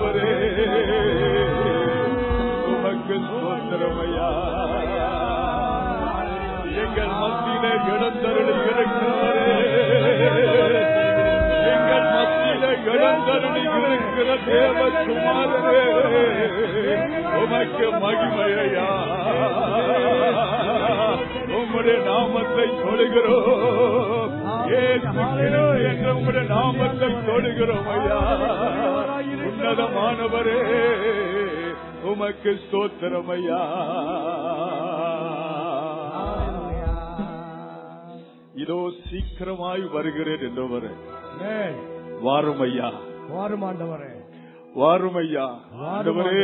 ஆண்டவரே உமக்கு சோத்திரமையா எங்கள் மத்தியிலே இடந்தருளி இருக்கிறவரே எங்கள் மத்தியிலே இடந்தருளி இருக்கிற தேவகுமாரரே உமக்கு மகிமையா உம்முடைய நாமத்தை சொல்கிறோம் ஏசு கிறிஸ்து என்ற உம்முடைய நாமத்தை சொல்கிறோம் ஐயா உன்னதமானவரே உமக்கு ஸ்தோத்திரம் ஐயா இதோ சீக்கிரமாய் வருகிறேன் என்றவர் ஆமென். வாரும் ஐயா வாரும் ஆண்டவரே வாரும் ஐயா ஆண்டவரே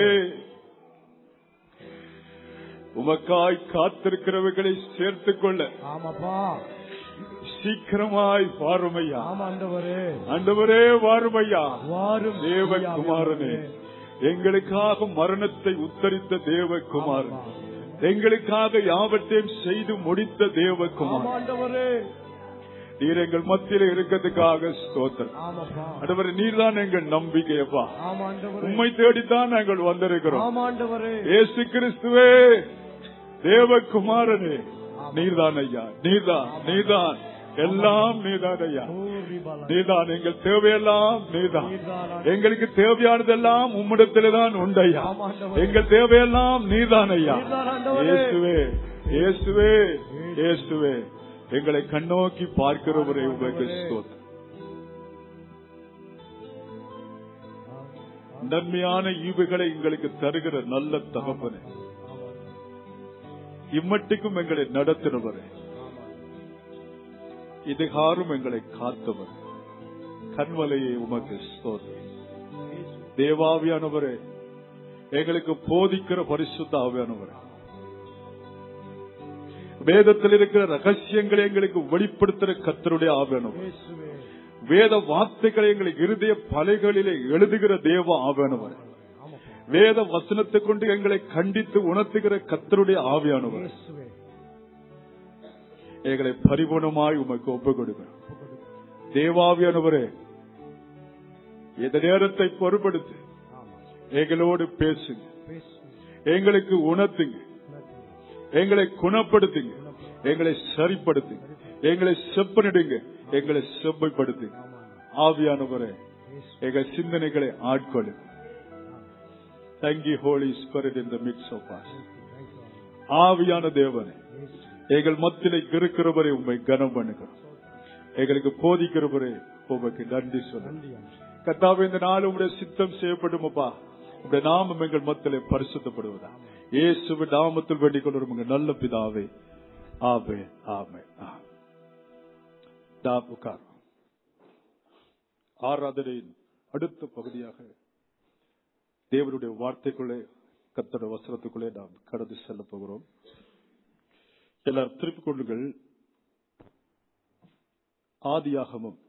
உமக்காய் காத்திருக்கிறவர்களை சேர்த்துக் கொள்ள ஆமாப்பா சீக்கிரமாய் வாரும் ஐயா ஆமா ஆண்டவரே ஆண்டவரே வாரும் ஐயா வாரும் தேவகுமாரனே எங்களுக்காக மரணத்தை உத்தரித்த தேவகுமாரன் எங்களுக்காக யாவற்றையும் செய்து முடித்த ஆமா தேவகுமாரன் ஆண்டவரே நீர் எங்கள் மத்தியில இருக்கிறதுக்காக ஸ்தோத்திரம் ஆமாப்பா ஆண்டவரே நீர்தான் எங்கள் நம்பிக்கையப்பா ஆமா ஆண்டவரே உண்மை தேடித்தான் நாங்கள் வந்திருக்கிறோம் ஆமா ஆண்டவரே இயேசு கிறிஸ்துவே தேவகுமாரனே நீர்தான் ஐயா நீர்தான் நீர்தான் எல்லாம் நீதான் ஐயா ஓரி பாலா. நீதான் எங்கள் தேவையெல்லாம் நீதான் நீர்தான் எங்களுக்கு தேவையானதெல்லாம் உம்மிடத்திலே தான் உண்டையா ஆமா ஆண்டவரே. எங்கள் தேவையெல்லாம் நீதான் ஐயா நீர்தான் ஆண்டவரே. இயேசுவே இயேசுவே இயேசுவே எங்களை கண்ணோக்கி பார்க்கிறவரே உங்களுக்கு ஸ்தோத்திரம் நன்மையான ஈவுகளை எங்களுக்கு தருகிற நல்ல தகப்பனே இம்மட்டுக்கும் எங்களை நடத்தினவரே இதுகாரும் எங்களை காத்தவர் கண்வலையை உமக்கு ஸ்தோத்திரம் தேவாவியானவரே எங்களுக்கு போதிக்கிற பரிசுத்த ஆவியானவரே வேதத்தில் இருக்கிற ரகசியங்களை எங்களுக்கு வெளிப்படுத்துகிற கத்தருடைய ஆவியானவர் இயேசுவே வேத வார்த்தைகளை எங்களுக்கு இருதய பலைகளிலே எழுதுகிற தேவ ஆவியானவர் ஆமாப்பா வேத வசனத்தை கொண்டு எங்களை கண்டித்து உணர்த்துகிற கத்தருடைய ஆவியானவர் இயேசுவே எங்களை பரிபூர்ணமாய் உமக்கு ஒப்புக் கொடுக்கிறோம் தேவாவியானவரே இந்த நேரத்தை பொறுப்படுத்து ஆமா எங்களோடு பேசுங்க பேசு எங்களுக்கு உணர்த்துங்க எங்களை குணப்படுத்துங்க எங்களை சரிப்படுத்துங்க எங்களை செப்பனிடுங்க எங்களை செவ்வைப்படுத்துங்க ஆவியானவரே எங்கள் சிந்தனைகளை ஆட்கொள்ளுங்க தங்கி holy spirit in the mix of us ஆவியான தேவனே எங்கள் மத்தியில இருக்கிறவரை உண்மை கனம் பண்ணுகிறோம் எங்களுக்கு போதிக்கிறவரே உமக்கு நன்றி சொல்லுங்க கத்தாவே இந்த நாள் உங்களுடைய சித்தம் செய்யப்படுமப்பா உங்களுடைய நாமம் எங்கள் மத்தியிலே பரிசுத்தப்படுவதா இயேசுவின் நாமத்தில் வேண்டிக் கொண்டு உங்க நல்ல பிதாவே ஆமே ஆமே உட்கார் ஆராதனையின் அடுத்த பகுதியாக தேவனுடைய வார்த்தைக்குள்ளே கத்தோட வசனத்துக்குள்ளே நாம் கடந்து செல்ல போகிறோம் எல்லாரும் திருப்பிக் கொள்ளுங்கள் ஆதியாகமம்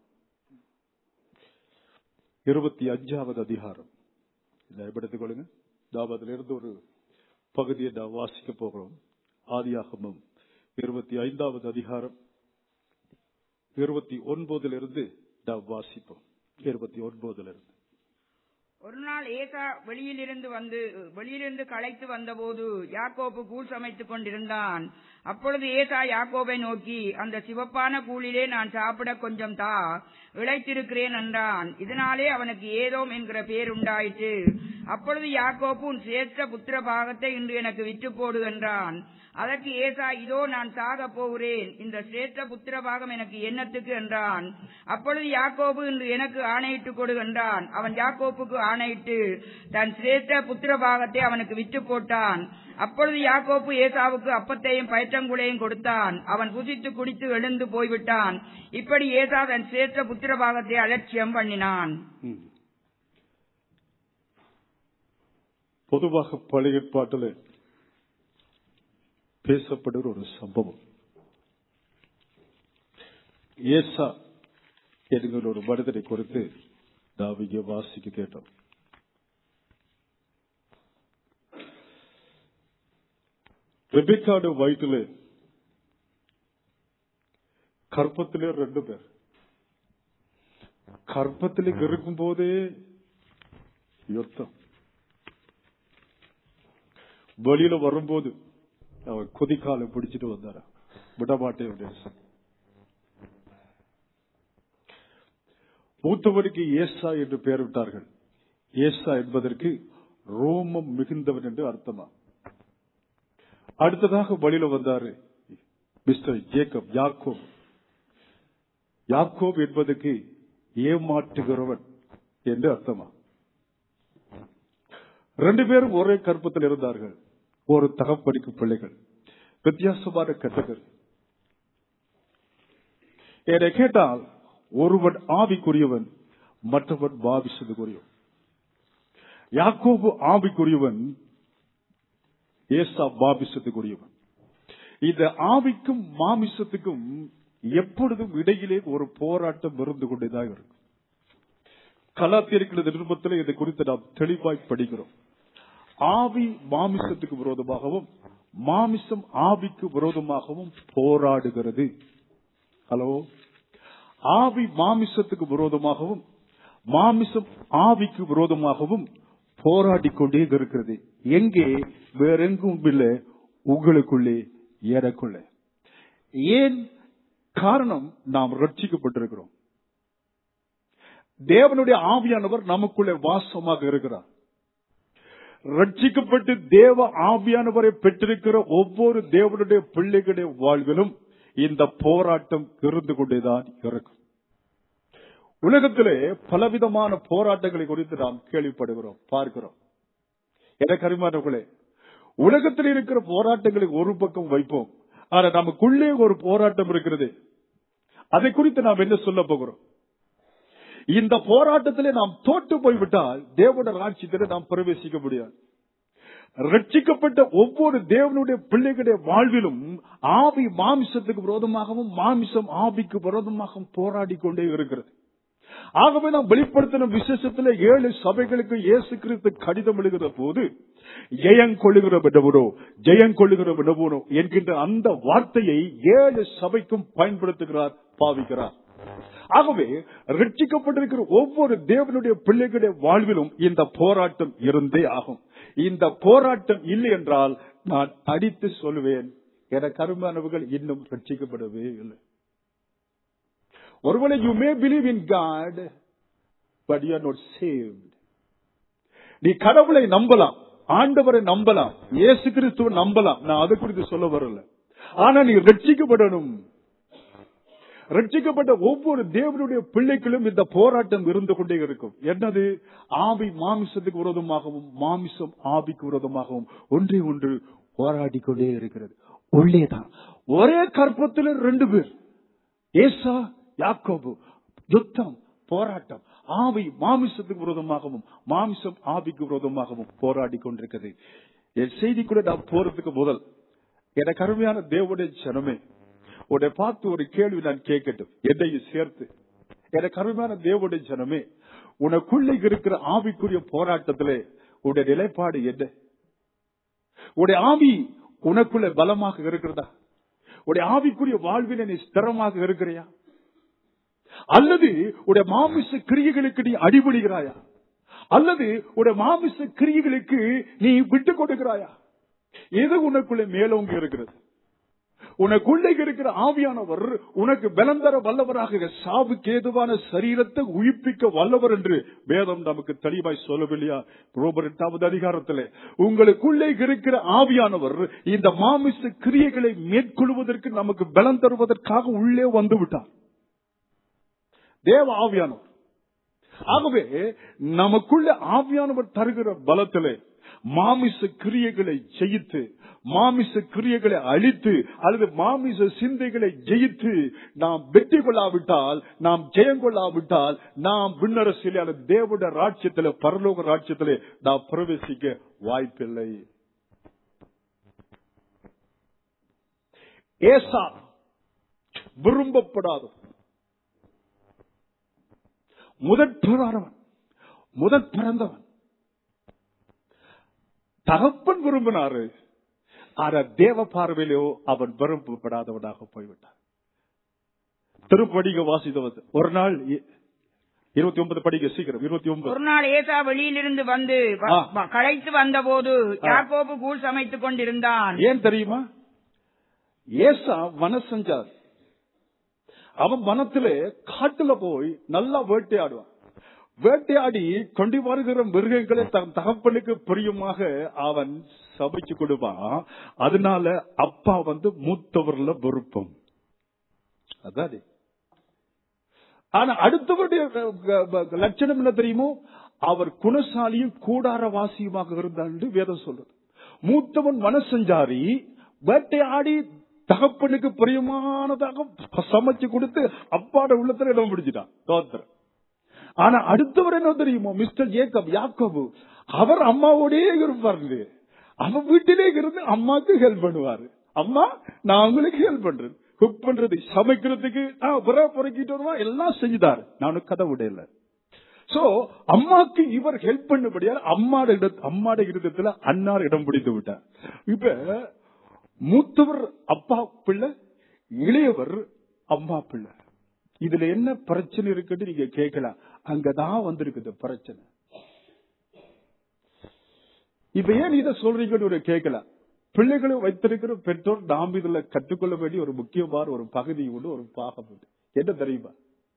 இருபத்தி அஞ்சாவது அதிகாரம் இதை எடுத்துக் கொள்ளுங்க நாம் அதிலிருந்து ஒரு பகுதியை நாம் வாசிக்க போகிறோம் ஆதியாகமம் இருபத்தி ஐந்தாவது அதிகாரம் இருபத்தி ஒன்பதிலிருந்து நாம் வாசிப்போம் இருபத்தி ஒன்பதிலிருந்து ஒரு நாள் ஏசா வெளியிலிருந்து வந்து வெளியிலிருந்து களைத்து வந்தபோது யாக்கோபு கூழ் சமைத்துக் கொண்டிருந்தான் அப்பொழுது ஏசா யாக்கோபை நோக்கி அந்த சிவப்பான கூழிலே நான் சாப்பிட கொஞ்சம் தா இழைத்திருக்கிறேன் என்றான் இதனாலே அவனுக்கு ஏதோம் என்கிற பேர் உண்டாயிற்று அப்பொழுது யாக்கோபு உன் சிரேஷ்ட புத்திர பாகத்தை இன்று எனக்கு விற்று போடு என்றான் அதற்கு ஏசா இதோ நான் சாகப் போகிறேன் இந்த சிரேஷ்ட புத்திர பாகம் எனக்கு என்னத்துக்கு என்றான் அப்பொழுது யாக்கோபு இன்று எனக்கு ஆணையிட்டு கொடு என்றான் அவன் யாக்கோப்புக்கு ஆணையிட்டு தன் சிரேஷ்ட புத்திர பாகத்தை அவனுக்கு விற்று போட்டான் அப்பொழுது யாக்கோப்பு ஏசாவுக்கு அப்பத்தையும் பயற்றங்குளையும் கொடுத்தான் அவன் புசித்து குடித்து எழுந்து போய்விட்டான் இப்படி ஏசா தன் சிரேஷ்ட புத்திர பாகத்தை அலட்சியம் பண்ணினான் ம். பொதுவாக பழைய ஏற்பாட்டில் பேசப்படுகிற ஒரு சம்பவம் ஏசா என்கிற ஒரு மனிதனை குறித்து நாம் இங்கே வாசிக்க கேட்டோம் ரெபிகாடு வயிற்றில் கற்பத்திலே ரெண்டு பேர் கற்பத்தில் இருக்கும் போதே யுத்தம் வெளியில வரும்போது அவர் கொதிக்கால பிடிச்சிட்டு வந்தார விடமாட்டேன் அப்படின்னு சொல்லி. மூத்தவனுக்கு ஏசா என்று பெயர் விட்டார்கள் ஏசா என்பதற்கு ரோமம் மிகுந்தவன் என்று அர்த்தமா அடுத்ததாக வழியில வந்தாரு மிஸ்டர் ஜேக்கப் யாக்கோப் யாக்கோப் என்பதற்கு ஏமாற்றுகிறவன் என்று அர்த்தமா ரெண்டு பேரும் ஒரே கற்பத்தில் இருந்தார்கள் ஒரு தகப்படிக்கு பிள்ளைகள் வித்தியாசமான கட்டங்கள் என்னை கேட்டால் ஒருவன் ஆவிக்குரியவன் மற்றவன் பாவிசதுக்குரியவன் யாக்கோபு ஆவிக்குரியவன் ஏசா பாபிசத்துக்குரியவன் இந்த ஆவிக்கும் மாமிசத்துக்கும் எப்பொழுதும் இடையிலே ஒரு போராட்டம் இருந்து கொண்டேதான் இருக்கும் கலாத்திருக்கிற நிருபத்தில் இதை குறித்து நாம் தெளிவாய் படிக்கிறோம் ஆவி மாமிசத்துக்கு விரோதமாகவும் மாமிசம் ஆவிக்கு விரோதமாகவும் போராடுகிறது ஹலோ ஆவி மாமிசத்துக்கு விரோதமாகவும் மாமிசம் ஆவிக்கு விரோதமாகவும் போராடி கொண்டே இருக்கிறது எங்கே வேறெங்கும் இல்லை உங்களுக்குள்ளே எனக்குள்ளே ஏன் காரணம் நாம் ரட்சிக்கப்பட்டிருக்கிறோம் தேவனுடைய ஆவியானவர் நமக்குள்ளே வாசமாக இருக்கிறார் ரட்சிக்கப்பட்டு தேவ ஆவியானவரை பெற்றிருக்கிற ஒவ்வொரு தேவனுடைய பிள்ளைகளுடைய வாழ்விலும் இந்த போராட்டம் இருந்து கொண்டேதான் இருக்கும் உலகத்திலே பலவிதமான போராட்டங்களை குறித்து நாம் கேள்விப்படுகிறோம் பார்க்கிறோம் எனக்கு அருமானவர்களே உலகத்தில் இருக்கிற போராட்டங்களை ஒரு பக்கம் வைப்போம் ஆனா நமக்குள்ளே ஒரு போராட்டம் இருக்கிறது அதை குறித்து நாம் என்ன சொல்ல போகிறோம் இந்த போராட்டத்திலே நாம் தோற்று போய்விட்டால் தேவன ராட்சியத்திலே நாம் பிரவேசிக்க முடியாது ரட்சிக்கப்பட்ட ஒவ்வொரு தேவனுடைய பிள்ளைகளுடைய வாழ்விலும் ஆவி மாமிசத்துக்கு விரோதமாகவும் மாமிசம் ஆவிக்கு விரோதமாகவும் போராடி கொண்டே இருக்கிறது ஆகவே நாம் வெளிப்படுத்தின விசேஷத்துல ஏழு சபைகளுக்கு இயேசு கிறிஸ்து கடிதம் எழுகிற போது ஜெயங்கொள்ளுகிற விடவனோ ஜெயங்கொள்ளுகிற விடவனோ என்கின்ற அந்த வார்த்தையை ஏழு சபைக்கும் பயன்படுத்துகிறார் பாவிக்கிறார் ஆகவே ரட்சிக்கப்பட்டிருக்கிற ஒவ்வொரு தேவனுடைய பிள்ளைகளுடைய வாழ்விலும் இந்த போராட்டம் இருந்தே ஆகும் இந்த போராட்டம் இல்லை என்றால் நான் அடித்து சொல்லுவேன் என கருமானவர்கள் இன்னும் ரட்சிக்கப்படவே இல்லை ஒருவேளை you may believe in God but you are not saved நீ கடவுளை நம்பலாம் ஆண்டவரை நம்பலாம் இயேசு கிறிஸ்துவ நம்பலாம் நான் அதை குறித்து சொல்ல வரல ஆனா நீ ரட்சிக்கப்படணும் ரட்சிக்கப்பட்ட ஒவ்வொரு தேவனுடைய பிள்ளைகளும் இந்த போராட்டம் இருந்து கொண்டே இருக்கும் என்னது ஆவி மாமிசத்துக்கு விரோதமாகவும் மாமிசம் ஆவிக்கு விரோதமாகவும் ஒன்றே ஒன்று போராடி கொண்டே இருக்கிறது உள்ளேதான் ஒரே கற்பத்தில் ரெண்டு பேர் ஏசா யாக்கோபு யுத்தம் போராட்டம் ஆவி மாமிசத்துக்கு விரோதமாகவும் மாமிசம் ஆவிக்கு விரோதமாகவும் போராடி கொண்டிருக்கிறது என் செய்தி கூட நான் போறதுக்கு முதல் எனக்கு அருமையான தேவனுடைய ஜனமே உன்னை பார்த்து ஒரு கேள்வி நான் கேட்கட்டும் என்னையும் சேர்த்து எனக்கு அருமையான தேவனுடைய ஜனமே உனக்குள்ளே இருக்கிற ஆவிக்குரிய போராட்டத்திலே உடைய நிலைப்பாடு என்ன உடைய ஆவி உனக்குள்ள பலமாக இருக்கிறதா உடைய ஆவிக்குரிய வாழ்வில நீ ஸ்திரமாக இருக்கிறியா அல்லது உடைய மாமிச கிரியைகளுக்கு நீ அடிபடுகிறாயா அல்லது உடைய மாமிச கிரியைகளுக்கு நீ விட்டு கொடுக்கிறாயா எது உனக்குள்ளே மேலோங்கி இருக்கிறது உனக்குள்ளே இருக்கிற ஆவியானவர் உனக்கு பலம் தர வல்லவராக சாவுக்கு ஏதுவான சரீரத்தை உயிர்ப்பிக்க வல்லவர் என்று வேதம் நமக்கு தெளிவாய் சொல்லவில்லையா ரோபர் எட்டாவது அதிகாரத்திலே உங்களுக்குள்ளே இருக்கிற ஆவியானவர் இந்த மாமிச கிரியைகளை மேற்கொள்வதற்கு நமக்கு பலம் தருவதற்காக உள்ளே வந்து விட்டார் தேவ ஆவியானவர் ஆகவே நமக்குள்ள ஆவியானவர் தருகிற பலத்திலே மாமிச கிரியைகளை ஜெயித்து மாமிச கிரியைகளை அழித்து அல்லது மாமிச சிந்தைகளை ஜெயித்து நாம் வெற்றி கொள்ளாவிட்டால் நாம் ஜெயம் கொள்ளாவிட்டால் நாம் விண்ணரசிலே அல்லது தேவட ராட்சியத்திலே பரலோக ராட்சியத்திலே நாம் பிரவேசிக்க வாய்ப்பில்லை ஏசா விரும்பப்படாத முதற் பிறந்தவன் முதற் பிறந்தவன் தகப்பன் விரும்பினாரு ஆனா தேவ பார்வையிலோ அவன் விரும்பப்படாதவனாக போய்விட்டான் திருப்படிக வாசித்தவன் ஒரு நாள் இருபத்தி ஒன்பது படிக்க சீக்கிரம் இருபத்தி ஒன்பது ஒரு நாள் ஏசா வெளியிலிருந்து வந்து வ- ஆ. வ- களைத்து வந்தபோது யாக்கோபு கூழ் சமைத்துக் கொண்டிருந்தான் ஏன் தெரியுமா ஏசா வனசஞ்சார் அவன் வனத்திலே காட்டுல போய் நல்லா வேட்டையாடுவான் வேட்டையாடி கொண்டு வருகிற மிருகங்களை தன் தகப்பனுக்கு பிரியமாக அவன் சமைச்சு கொடுப்பான் அதனால அப்பா வந்து மூத்தவர்ல விருப்பம் அதானே ஆனா அடுத்தவருடைய அஹ், அஹ், லட்சணம் என்ன தெரியுமோ அவர் குணசாலியும் கூடாரவாசியுமாக இருந்தார் என்று வேதம் சொல்றது மூத்தவன் மனசஞ்சாரி வேட்டையாடி தகப்பனுக்கு பிரியமானதாக சமைச்சு கொடுத்து அப்பாட உள்ளத்துல இடம் பிடிச்சிட்டான் தோத்திரம் ஆனா அடுத்தவர் என்ன தெரியுமோ மிஸ்டர் ஜேக்கப் யாக்கோபு அவர் அம்மாவோடே இருப்பாரு அவன் வீட்டிலே இருந்து அம்மாக்கு ஹெல்ப் பண்ணுவாரு அம்மா நான் உங்களுக்கு ஹெல்ப் பண்றேன் குக் பண்றது சமைக்கிறதுக்கு நான் புற பொறுக்கிட்டு வருவான் எல்லாம் செஞ்சுதாரு நானும் கதை விடல சோ அம்மாக்கு இவர் ஹெல்ப் பண்ணபடியால் அம்மாட இட அம்மாட இருதத்துல அன்னார் இடம் பிடித்து விட்டார் இப்ப மூத்தவர் அப்பா பிள்ளை இளையவர் அம்மா பிள்ளை இதுல என்ன பிரச்சனை இருக்குன்னு நீங்க கேட்கலாம் அங்கதான் வந்திருக்குது பிரச்சனை இப்ப ஏன் இதை சொல்றீங்கன்னு ஒரு கேட்கலாம் பிள்ளைகளை வைத்திருக்கிற பெற்றோர் நாம் இதுல கற்றுக்கொள்ள வேண்டிய ஒரு முக்கியமான ஒரு பகுதி உண்டு ஒரு பாகம் உண்டு என்ன தெரியுமா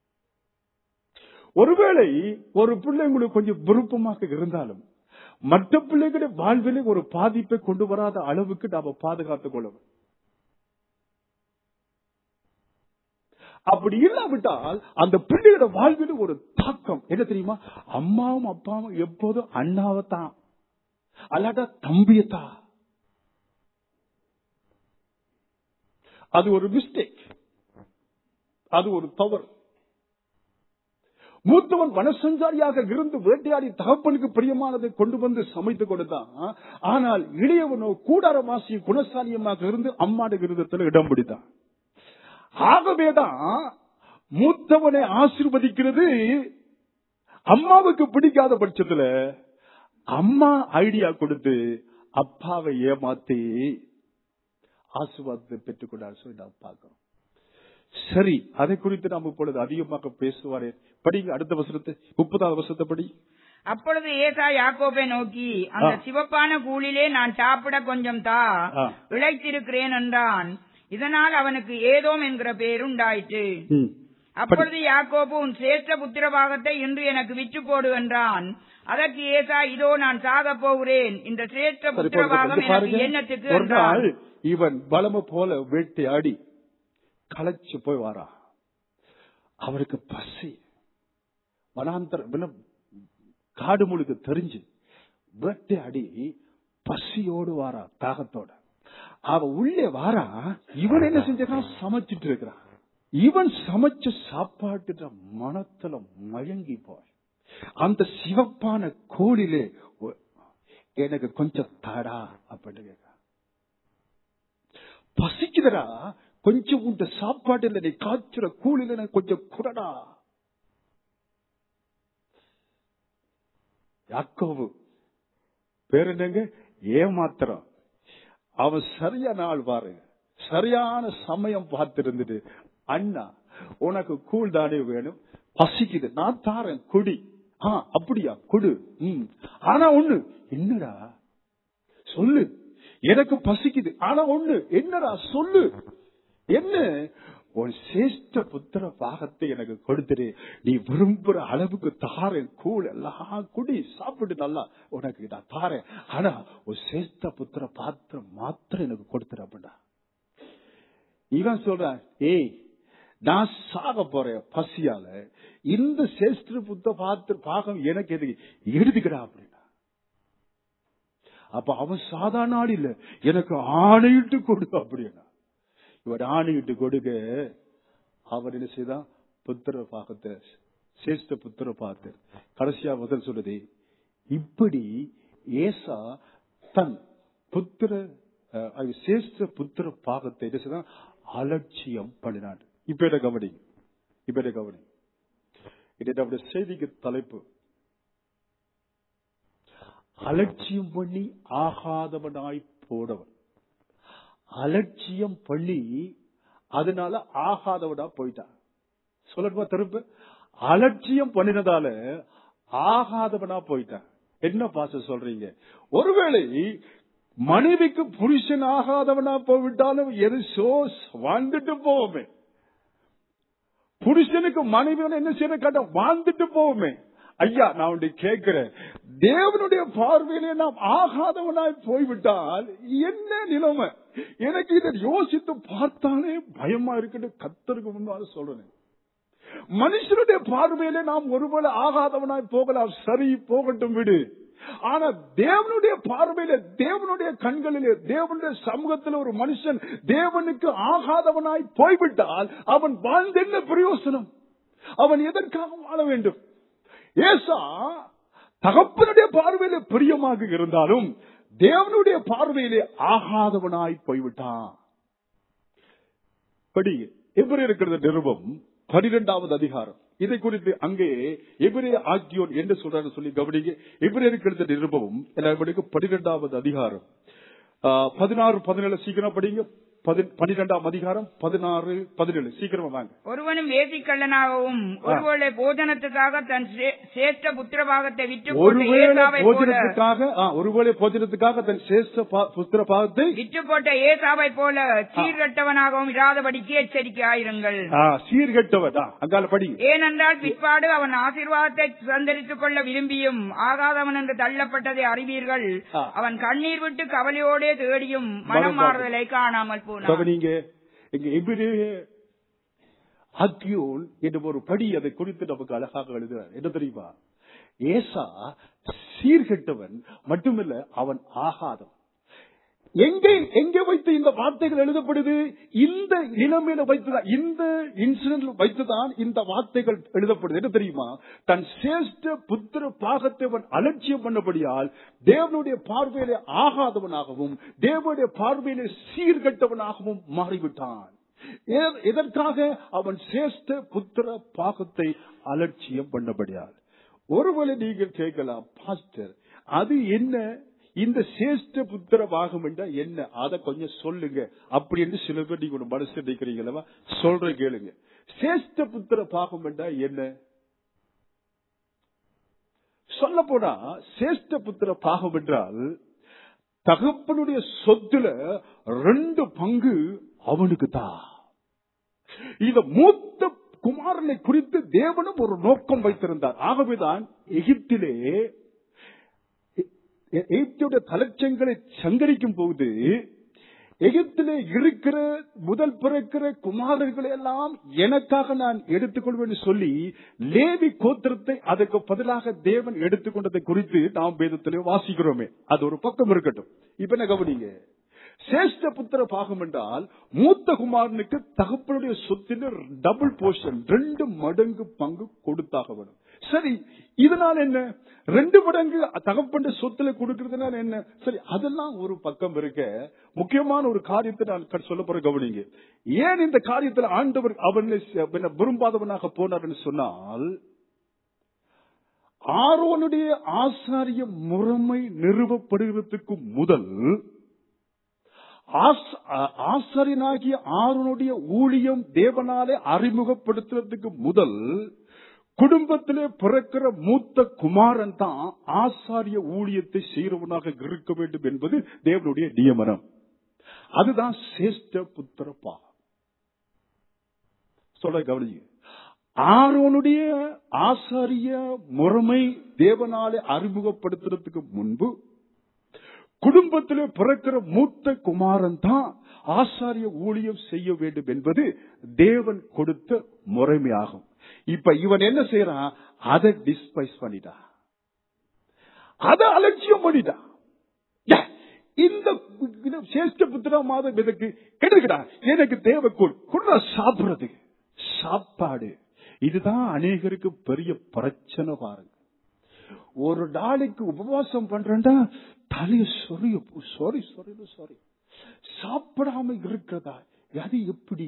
ஒருவேளை ஒரு பிள்ளை உங்களுக்கு கொஞ்சம் விருப்பமாக இருந்தாலும் மற்ற பிள்ளைகளுடைய வாழ்விலே ஒரு பாதிப்பை கொண்டு வராத அளவுக்கு நாம பாதுகாத்துக் கொள்ளணும் அப்படி இல்லாவிட்டால் அந்த பிள்ளையோட வாழ்வில் ஒரு தாக்கம் என்ன தெரியுமா அம்மாவும் அப்பாவும் எப்போதும் அண்ணாவைத்தான் அல்லாட்டா தம்பியத்தான் அது ஒரு மிஸ்டேக் அது ஒரு தவறு மூத்தவன் வனசஞ்சாரியாக இருந்து வேட்டையாடி தகப்பனுக்கு பிரியமானதை கொண்டு வந்து சமைத்து கொடுத்தான் ஆனால் இளையவனோ கூடாரவாசி குணசாலியமாக இருந்து அம்மாட விருதத்தில் இடம் பிடித்தான் ஆகவேதான் மூத்தவனை ஆசிர்வதிக்கிறது அம்மாவுக்கு பிடிக்காத பட்சத்துல அம்மா ஐடியா கொடுத்து அப்பாவை ஏமாத்தி ஆசீர்வாதத்தை பெற்றுக்கொண்டார் சொல்லி நாம் பார்க்கிறோம் சரி அதை குறித்து நாம் இப்பொழுது அதிகமாக பேசுவாரே படிங்க அடுத்த வசனத்தை முப்பதாவது வசனத்தை படி அப்பொழுது ஏசா யாக்கோபை நோக்கி அந்த ஆ. சிவப்பான கூழிலே நான் சாப்பிட கொஞ்சம் தா ஆ. இழைத்திருக்கிறேன் என்றான் இதனால் அவனுக்கு ஏதோம் என்கிற பேர் உண்டாயிற்று ம். அப்பொழுது யாக்கோபு உன் சிரேஷ்ட புத்திரபாகத்தை இன்று எனக்கு விற்று போடு என்றான் அதற்கு ஏசா இதோ நான் சாக போகிறேன் இந்த சிரேஷ்ட சரி, போதும், புத்திரபாகம் போதும். எனக்கு பாருங்க. எண்ணத்துக்கு ஒரு நாள் என்றான் இவன் பலம போல வேட்டையாடி களைச்சு போய் வாரா அவருக்கு பசி வனாந்தர வில- காடு முழுக்க தெரிஞ்சு வேட்டையாடி பசியோடு வாரா தாகத்தோட அவ உள்ளே வாரா இவன் என்ன செஞ்சான் சமைச்சிட்டு இருக்கிறான் இவன் சமைச்ச சாப்பாட்டு மனத்துல மயங்கி போய் அந்த சிவப்பான கோழிலே ஒ- எனக்கு கொஞ்சம் தாடா அப்படின்னு கேட்கிறான் பசிக்குதுடா கொஞ்சம் உண்ட சாப்பாட்டுல நீ காய்ச்சுற கூலில எனக்கு கொஞ்சம் குறடா யாக்கோவு பேர் என்னங்க ஏமாத்திரம் அவன் சரியான ஆள் பாருங்க சரியான சமயம் பார்த்திருந்துட்டு அண்ணா உனக்கு கூழ் தானே வேணும் பசிக்குது நான் தாரேன் குடி ஆ அப்படியா குடு ம் ஆனா ஒண்ணு என்னடா சொல்லு எனக்கு பசிக்குது ஆனா ஒண்ணு என்னடா சொல்லு என்ன உன் சேஷ்ட புத்திர பாகத்தை எனக்கு கொடுத்துரு நீ விரும்புற அளவுக்கு தாரேன் கூழ் எல்லாம் குடி சாப்பிடு நல்லா உனக்கு நான் தாரேன் ஆனா உன் சேஷ்ட புத்திர பாத்திரம் மாத்திரம் எனக்கு கொடுத்துரு அப்படின்னா இவன் சொல்றான் ஏய் நான் சாக போறேன் பசியால இந்த சேஷ்ட புத்த பாத்திர பாகம் எனக்கு எதுக்கு எழுதுகிறா அப்படின்னா அப்ப அவன் சாதாரண ஆள் இல்ல எனக்கு ஆணையிட்டு கொடு அப்படின்னா இவர் ஆணையிட்டு கொடுக்க அவர் என்ன செய்தான் புத்திர பாகத்தை சேஷ்ட புத்திர பார்த்து கடைசியா முதல் சொல்லுது இப்படி ஏசா தன் புத்திர அஹ், அது சேஷ்ட புத்திர பாகத்தை என்ன செய்தான் அலட்சியம் பண்ணினான் இப்ப என்ன கவனி இப்ப என்ன கவனி இது நம்முடைய செய்திக்கு தலைப்பு அலட்சியம் பண்ணி ஆகாதவனாய் போனவன் அலட்சியம் பண்ணி அதனால ஆகாதவனா போயிட்டான் சொல்லணுமா திரும்ப அலட்சியம் பண்ணினதால ஆகாதவனா போயிட்டான் என்ன பாச சொல்றீங்க ஒருவேளை மனைவிக்கு புருஷன் ஆகாதவனா போய்விட்டாலும் எது சோஸ் வாழ்ந்துட்டு போவோமே புருஷனுக்கு மனைவி என்ன செய்யற கேட்ட வாழ்ந்துட்டு போவோமே ஐயா நான் உன்னை கேட்கிறேன் தேவனுடைய பார்வையிலே நாம் ஆகாதவனாய் போய்விட்டால் என்ன நிலைமை எனக்கு இதை யோசித்து பார்த்தாலே பயமா இருக்குன்னு கத்தருக்கு முன்னால சொல்றேன் மனுஷனுடைய பார்வையிலே நாம் ஒருவேளை ஆகாதவனாய் போகலாம் சரி போகட்டும் விடு ஆனா தேவனுடைய பார்வையில தேவனுடைய கண்களிலே தேவனுடைய சமூகத்தில் ஒரு மனுஷன் தேவனுக்கு ஆகாதவனாய் போய்விட்டால் அவன் வாழ்ந்த என்ன பிரயோசனம் அவன் எதற்காக வாழ வேண்டும் ஏசா தகப்பனுடைய பார்வையில பிரியமாக இருந்தாலும் தேவனுடைய பார்வையிலே ஆகாதவனாய் போய்விட்டான் படி எப்படி இருக்கிறது நிருபம் பனிரெண்டாவது அதிகாரம் இதை குறித்து அங்கே எபிரே ஆக்கியோன் என்ன சொல்றாரு சொல்லி கவனிங்க எபிரே இருக்கிறது நிருபமும் எல்லாருக்கும் பனிரெண்டாவது அதிகாரம் ஆ, பதினாறு பதினேழு சீக்கிரம் படிங்க பதி- பனிரெண்டாம் அதிகாரம் பதினாறு பதினேழு சீக்கிரமா வாங்க ஒருவனும் வேசிக்கள்ளனாகவும் ஒருவேளை போஜனத்துக்காக தன் சே- சேஷ்ட புத்திரபாகத்தை விற்று போட்ட ஒருவேளை ஏசாவை போல போஜனத்துக்காக ஆ, ஒருவேளை போஜனத்துக்காக தன் சேஷ்ட பா- புத்திர பாகத்தை விற்று போட்ட ஏசாவை போல சீர்கட்டவனாகவும் இராதபடிக்கு எச்சரிக்கையாயிருங்கள் ஆ, சீர்கெட்டவர் ஆ, அங்கால படி ஏனென்றால் பிற்பாடு அவன் ஆசீர்வாதத்தை சுதந்திரித்துக் கொள்ள விரும்பியும் ஆகாதவன் என்று தள்ளப்பட்டதை அறிவீர்கள் ஆ. அவன் கண்ணீர் விட்டு கவலையோடே தேடியும் மனம் மனம் மாறுதலை காணாமல் போனான் கவனிங்க இங்க எபிரே அக்யோன் என்ற ஒரு படி அதை குறித்து நமக்கு அழகாக எழுதுறார் என்ன தெரியுமா ஏசா சீர்கெட்டவன் மட்டுமல்ல அவன் ஆகாதவன் எங்கே எங்கே வைத்து இந்த வார்த்தைகள் எழுதப்படுது இந்த நிலைமையில வைத்துதான் இந்த இன்சிடென்ட் வைத்துதான் இந்த வார்த்தைகள் எழுதப்படுது என்ன தெரியுமா தன் சேஷ்ட புத்திர பாகத்தை அவன் அலட்சியம் பண்ணபடியால் தேவனுடைய பார்வையிலே ஆகாதவனாகவும் தேவனுடைய பார்வையிலே சீர்கெட்டவனாகவும் மாறிவிட்டான் எ- எதற்காக அவன் சேஷ்ட புத்திர பாகத்தை அலட்சியம் பண்ணபடியால் ஒருவேளை நீங்கள் கேட்கலாம் பாஸ்டர் அது என்ன இந்த சேஷ்ட புத்திர பாகம் என்றா என்ன அத கொஞ்சம் சொல்லுங்க அப்படி என்று சில பேர் நீங்க ஒரு மனசு நினைக்கிறீங்களா சொல்ற கேளுங்க சேஷ்ட புத்திர பாகம் என்றா என்ன சொல்ல போனா சேஷ்ட புத்திர பாகம் என்றால் தகப்பனுடைய சொத்துல ரெண்டு பங்கு அவனுக்கு தான் இந்த மூத்த குமாரனை குறித்து தேவனும் ஒரு நோக்கம் வைத்திருந்தார் ஆகவேதான் எகிப்திலே எ- எகிப்துடைய தலைச்சங்களை சங்கரிக்கும் போது எகிப்திலே இருக்கிற முதல் பிறக்கிற குமாரர்களை எல்லாம் எனக்காக நான் எடுத்துக்கொள்வேன் சொல்லி லேவி கோத்திரத்தை அதற்கு பதிலாக தேவன் எடுத்துக்கொண்டதை குறித்து நாம் வேதத்திலே வாசிக்கிறோமே அது ஒரு பக்கம் இருக்கட்டும் இப்ப என்ன கவனிங்க சேஷ்ட புத்திர பாகம் என்றால் மூத்த குமாரனுக்கு தகப்பனுடைய சொத்தில் டபுள் போர்ஷன் ரெண்டு மடங்கு பங்கு கொடுத்தாக வேணும் சரி இதனால் என்ன ரெண்டு மடங்கு தகப்பன் சொத்துல கொடுக்கறதுனால என்ன சரி அதெல்லாம் ஒரு பக்கம் இருக்க முக்கியமான ஒரு காரியத்தை நான் க- சொல்ல போற கவனிங்க ஏன் இந்த காரியத்தில் ஆண்டவர் அவனை ச- பின்ன விரும்பாதவனாக போனார்னு சொன்னால் ஆரோனுடைய ஆசாரிய முறைமை நிறுவப்படுகிறதுக்கு முதல் ஆஸ்- ஆ- ஆசாரியனாகிய ஆரோனுடைய ஊழியம் தேவனாலே அறிமுகப்படுத்துறதுக்கு முதல் குடும்பத்திலே பிறக்கிற மூத்த குமாரன் தான் ஆசாரிய ஊழியத்தை செய்கிறவனாக இருக்க வேண்டும் என்பது தேவனுடைய நியமனம் அதுதான் சேஷ்ட புத்திர பாகம் சொல்ல கவனிங்க ஆரோனுடைய ஆசாரிய முறைமை தேவனாலே அறிமுகப்படுத்துறதுக்கு முன்பு குடும்பத்திலே பிறக்கிற மூத்த குமாரன் தான் ஆசாரிய ஊழியம் செய்ய வேண்டும் என்பது தேவன் கொடுத்த முறைமையாகும் இப்ப இவன் என்ன செய்யறான் அதை டிஸ்பைஸ் பண்ணிட்டான் அதை அலட்சியம் பண்ணிட்டான் ஏ, இந்த இந்த சேஷ்ட புத்திர மாதம் எதுக்கு எடுக்கடா எனக்கு தேவை கொடு கொடு சாப்பிடுறதுக்கு சாப்பாடு இதுதான் அநேகருக்கு பெரிய பிரச்சனை பாருங்க ஒரு நாளைக்கு உபவாசம் பண்றேன்டா தலைய சொரிய சாரி சாரி சாரி சாப்பிடாம இருக்கிறதா அது எப்படி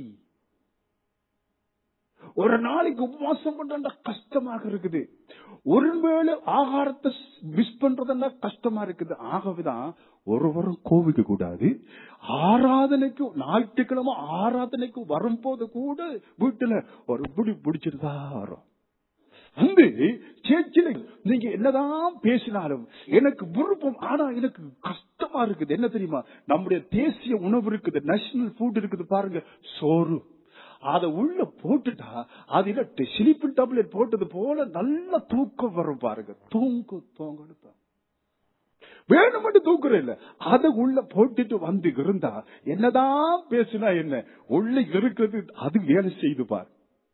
ஒரு நாளைக்கு உபவாசம் பண்றா கஷ்டமாக இருக்குது ஒருவேளை ஆகாரத்தை மிஸ் பண்றதுன்னா கஷ்டமா இருக்குது ஆகவேதான் ஒருவரும் கோவிக்க கூடாது ஆராதனைக்கு ஞாயிற்றுக்கிழமை ஆராதனைக்கு வரும்போது கூட வீட்டுல ஒரு பிடி பிடிச்சிட்டு தான் வரும் வந்து சேர்ச்சில நீங்க என்னதான் பேசினாலும் எனக்கு விருப்பம் ஆனா எனக்கு கஷ்டமா இருக்குது என்ன தெரியுமா நம்முடைய தேசிய உணவு இருக்குது நேஷனல் ஃபுட் இருக்குது பாருங்க சோறு அத உள்ள போட்டுட்டா அதுல ஸ்லீப்பிங் டேப்லெட் போட்டது போல நல்ல தூக்கம் வரும் பாருங்க தூங்கு தூங்கன்னு தூங்கு. வேணும்னு தூக்குற இல்ல அத உள்ள போட்டுட்டு வந்து இருந்தா என்னதான் பேசினா என்ன உள்ள இருக்கிறது அது வேலை செய்து பாரு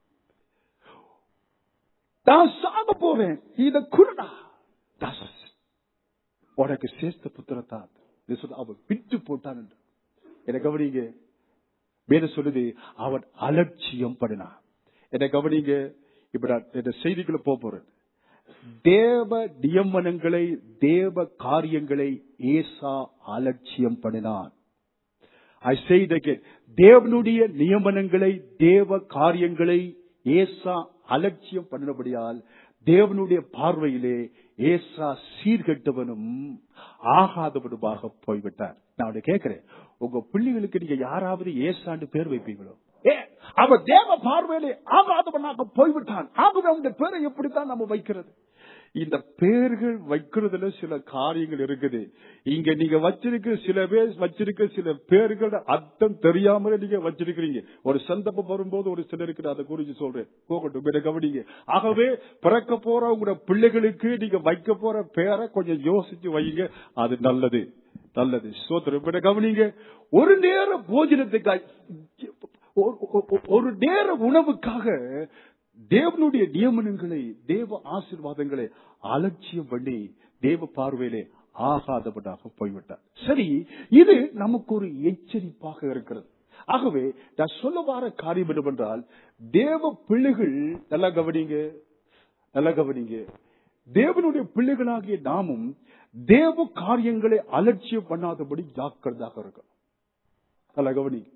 நான் சாக போறேன் இத குருடா தாசஸ். உனக்கு சேஸ்த புத்திரத்தான் அவன் விட்டு போட்டான் என்று என்ன கவனிங்க வேற சொல்லுது அவன் அலட்சியம் பண்ணினான் என்ன கவனிங்க இப்ப நான் இந்த செய்திக்குள்ள போக போறேன் தேவ நியமனங்களை தேவ காரியங்களை ஏசா அலட்சியம் பண்ணினான் ஐ say it again. தேவனுடைய நியமனங்களை தேவ காரியங்களை ஏசா அலட்சியம் பண்ணினபடியால் தேவனுடைய பார்வையிலே ஏசா சீர்கெட்டவனும் ஆகாதவனுமாக போய்விட்டார் நான் அவனை கேட்கிறேன் உங்க பிள்ளைகளுக்கு நீங்க யாராவது ஏசாண்டு பேர் வைப்பீங்களோ ஏ அவன் தேவ பார்வையிலே ஆகாதவனாக போய்விட்டான் ஆகவே அவனுடைய பேரை எப்படித்தான் நம்ம வைக்கிறது இந்த பேர்கள் வைக்கிறதுல சில காரியங்கள் இருக்குது இங்க நீங்க வச்சிருக்க சில பேர் வச்சிருக்க சில பேர்கள் அர்த்தம் தெரியாமலே நீங்க வச்சிருக்கிறீங்க ஒரு சந்தர்ப்பம் வரும்போது ஒரு சிலருக்கு நான் அதை குறிச்சு சொல்றேன் போகட்டும் இதை கவனிங்க ஆகவே பிறக்க போற உங்களோட பிள்ளைகளுக்கு நீங்க வைக்க போற பேரை கொஞ்சம் யோசிச்சு வைங்க அது நல்லது நல்லது சோத்திரம் இதை கவனிங்க ஒரு நேர போஜனத்துக்காய் ஒரு- ஒரு- ஒரு நேர உணவுக்காக தேவனுடைய நியமனங்களை தேவ ஆசீர்வாதங்களை அலட்சியம் பண்ணி தேவ பார்வையிலே ஆகாதவனாக போய்விட்டார் சரி இது நமக்கு ஒரு எச்சரிப்பாக இருக்கிறது ஆகவே நான் சொல்ல வர காரியம் என்னவென்றால் தேவ பிள்ளைகள் நல்லா கவனிங்க நல்லா கவனிங்க தேவனுடைய பிள்ளைகளாகிய நாமும் தேவ காரியங்களை அலட்சியம் பண்ணாதபடி ஜாக்கிரதாக இருக்கணும் நல்லா கவனிங்க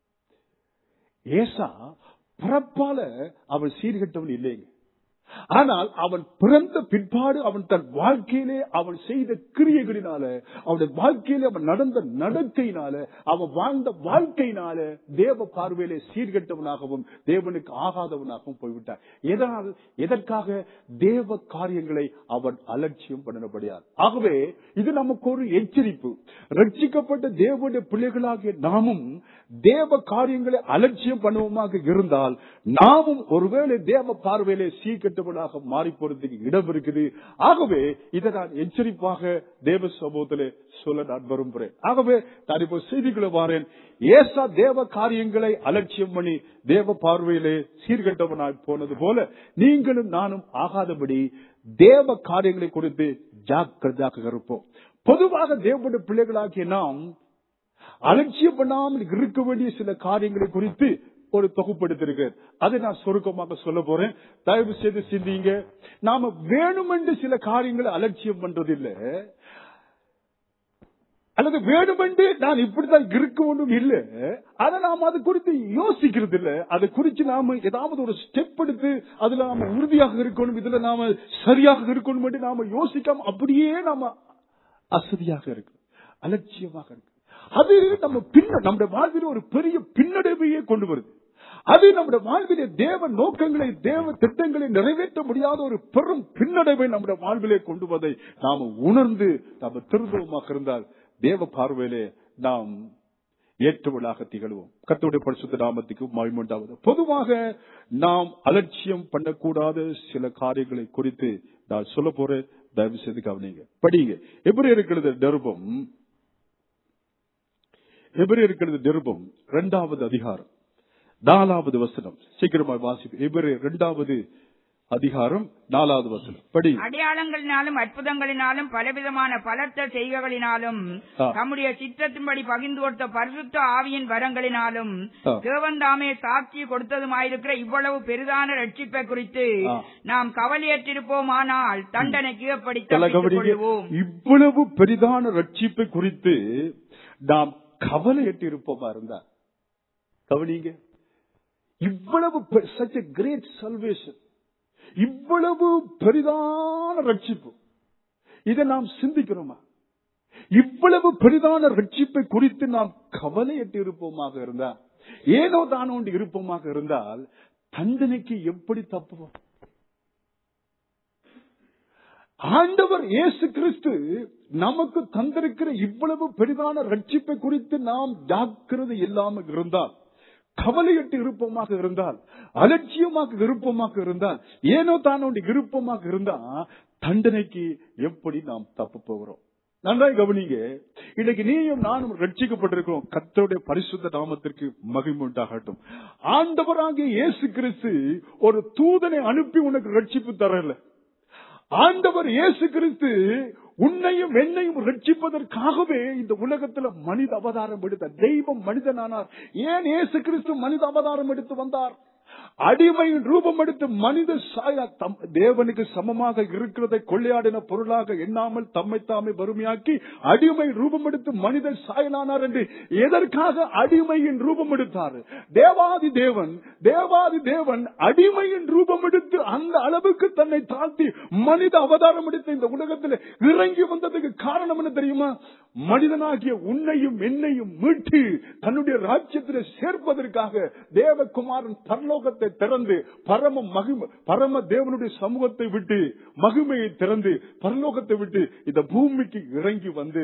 ஏசா பிறப்பால அவன் சீர்கெட்டவன் இல்லைங்க ஆனால் அவன் பிறந்த பிற்பாடு அவன் தன் வாழ்க்கையிலே அவன் செய்த கிரியைகளினால அவனுடைய வாழ்க்கையிலே அவன் நடந்த நடக்கையினால அவன் வாழ்ந்த வாழ்க்கையினால தேவ பார்வையிலே சீர்கெட்டவனாகவும் தேவனுக்கு ஆகாதவனாகவும் போய்விட்டான் எதனால் எதற்காக தேவ காரியங்களை அவன் அலட்சியம் பண்ணினபடியார் ஆகவே இது நமக்கு ஒரு எச்சரிப்பு ரட்சிக்கப்பட்ட தேவனுடைய பிள்ளைகளாகிய நாமும் தேவ காரியங்களை அலட்சியம் பண்ணுவோமாக இருந்தால் நாமும் ஒருவேளை தேவ பார்வையிலே சீர்கெட்டவனாக மாறி போறதுக்கு இடம் இருக்குது ஆகவே இதை நான் எச்சரிப்பாக தேவ சமூகத்திலே சொல்ல நான் விரும்புகிறேன் ஆகவே நான் இப்போ செய்திகளை வாரேன் ஏசா தேவ காரியங்களை அலட்சியம் பண்ணி தேவ பார்வையிலே சீர்கெட்டவனாய் போனது போல நீங்களும் நானும் ஆகாதபடி தேவ காரியங்களை குறித்து ஜாக்கிரதையாக இருப்போம் பொதுவாக தேவனுடைய பிள்ளைகளாகிய நாம் அலட்சியம் பண்ணாமல் இருக்க வேண்டிய சில காரியங்களை குறித்து ஒரு தொகுப்படுத்திருக்கிறேன் அதை நான் சுருக்கமாக சொல்ல போறேன் தயவு செய்து சிந்திங்க நாம வேணுமென்று சில காரியங்களை அலட்சியம் பண்றது இல்ல அல்லது வேணுமென்று நான் இப்படித்தான் இருக்க ஒன்றும் இல்ல ஆனா நாம அது குறித்து யோசிக்கிறது இல்ல அதை குறித்து நாம ஏதாவது ஒரு ஸ்டெப் எடுத்து அதுல நாம உறுதியாக இருக்கணும் இதுல நாம சரியாக இருக்கணும் என்று நாம யோசிக்காம அப்படியே நாம அசதியாக இருக்கு அலட்சியமாக இருக்கு அது நம்ம பின்ன நம்முடைய வாழ்வில் ஒரு பெரிய பின்னடைவையே கொண்டு வருது அது நம்முடைய வாழ்விலே தேவ நோக்கங்களை தேவ திட்டங்களை நிறைவேற்ற முடியாத ஒரு பெரும் பின்னடைவை நம்முடைய வாழ்விலே கொண்டு வதை நாம உணர்ந்து நாம திரும்பமாக இருந்தால் தேவ பார்வையிலே நாம் ஏற்றவளாக திகழ்வோம் கத்தோடைய பரிசுத்த நாமத்துக்கு மகிமுண்டாவது பொதுவாக நாம் அலட்சியம் பண்ணக்கூடாத சில காரியங்களை குறித்து நான் சொல்ல போறேன் தயவு செய்து கவனிங்க படிங்க எப்படி இருக்கிறது நிருபம் எப்படி இருக்கிறது நிருபம் இரண்டாவது அதிகாரம் நாலாவது வசனம் சீக்கிரமா வாசிப்பு எபிரே இரண்டாவது அதிகாரம் நாலாவது வசனம் படி அடையாளங்களினாலும் அற்புதங்களினாலும் பலவிதமான பலத்த செய்கைகளினாலும் ஆ. தம்முடைய சித்தத்தின்படி பகிர்ந்து கொடுத்த பரிசுத்த ஆவியின் வரங்களினாலும் ஆ. தேவன் தாமே சாட்சி கொடுத்ததுமாயிருக்கிற இவ்வளவு பெரிதான ரட்சிப்பை குறித்து ஆ. நாம் கவலையற்றிருப்போமானால் தண்டனைக்கு எப்படி நல்லா தப்பித்துக் கவனிங்க. கொள்வோம் இவ்வளவு பெரிதான ரட்சிப்பை குறித்து நாம் கவலையற்று இருப்போமா இருந்தா கவனிங்க இவ்வளவு சச் கிரேட் சல்வேஷன் இவ்வளவு பெரிதான ரட்சிப்பு இதை நாம் சிந்திக்கிறோமா இவ்வளவு பெரிதான ரட்சிப்பை குறித்து நாம் கவலையற்று இருப்போமாக இருந்தா ஏனோ தானோ ஒன்று இருப்போமாக இருந்தால் தண்டனைக்கு எப்படி தப்புவோம் ஆண்டவர் இயேசு கிறிஸ்து நமக்கு தந்திருக்கிற இவ்வளவு பெரிதான ரட்சிப்பை குறித்து நாம் ஜாக்கிரதை இல்லாமல் இருந்தால் கவலையிட்டு விருப்பமாக இருந்தால் அலட்சியமாக விருப்பமாக இருந்தால் ஏனோ தானோ விருப்பமாக இருந்தா தண்டனைக்கு எப்படி நாம் தப்பு போகிறோம் நன்றாய் கவனிங்க இன்னைக்கு நீயும் நானும் ரட்சிக்கப்பட்டிருக்கிறோம் கர்த்தருடைய பரிசுத்த நாமத்திற்கு மகிமை உண்டாகட்டும் ஆண்டவராகிய இயேசு கிறிஸ்து ஒரு தூதனை அனுப்பி உனக்கு ரட்சிப்பு தரல ஆண்டவர் இயேசு கிறிஸ்து உன்னையும் என்னையும் ரட்சிப்பதற்காகவே இந்த உலகத்துல மனித அவதாரம் எடுத்தார் தெய்வம் மனிதனானார் ஏன் இயேசு கிறிஸ்து மனித அவதாரம் எடுத்து வந்தார் அடிமையின் ரூபம் எடுத்து மனித சாய தம் தேவனுக்கு சமமாக இருக்கிறதை கொள்ளையாடின பொருளாக எண்ணாமல் தம்மை தாமே வறுமையாக்கி அடிமை ரூபம் எடுத்து மனித சாயலானார் என்று எதற்காக அடிமையின் ரூபம் எடுத்தார் தேவாதி தேவன் தேவாதி தேவன் அடிமையின் ரூபம் எடுத்து அந்த அளவுக்கு தன்னை தாழ்த்தி மனித அவதாரம் எடுத்து இந்த உலகத்தில் இறங்கி வந்ததுக்கு காரணம் என்ன தெரியுமா மனிதனாகிய உன்னையும் என்னையும் மீட்டு தன்னுடைய ராஜ்யத்தில் சேர்ப்பதற்காக தேவகுமாரன் பரலோகத்தை திறந்து பரம மகிம பரம தேவனுடைய சமூகத்தை விட்டு மகிமையை திறந்து பரலோகத்தை விட்டு இந்த பூமிக்கு இறங்கி வந்து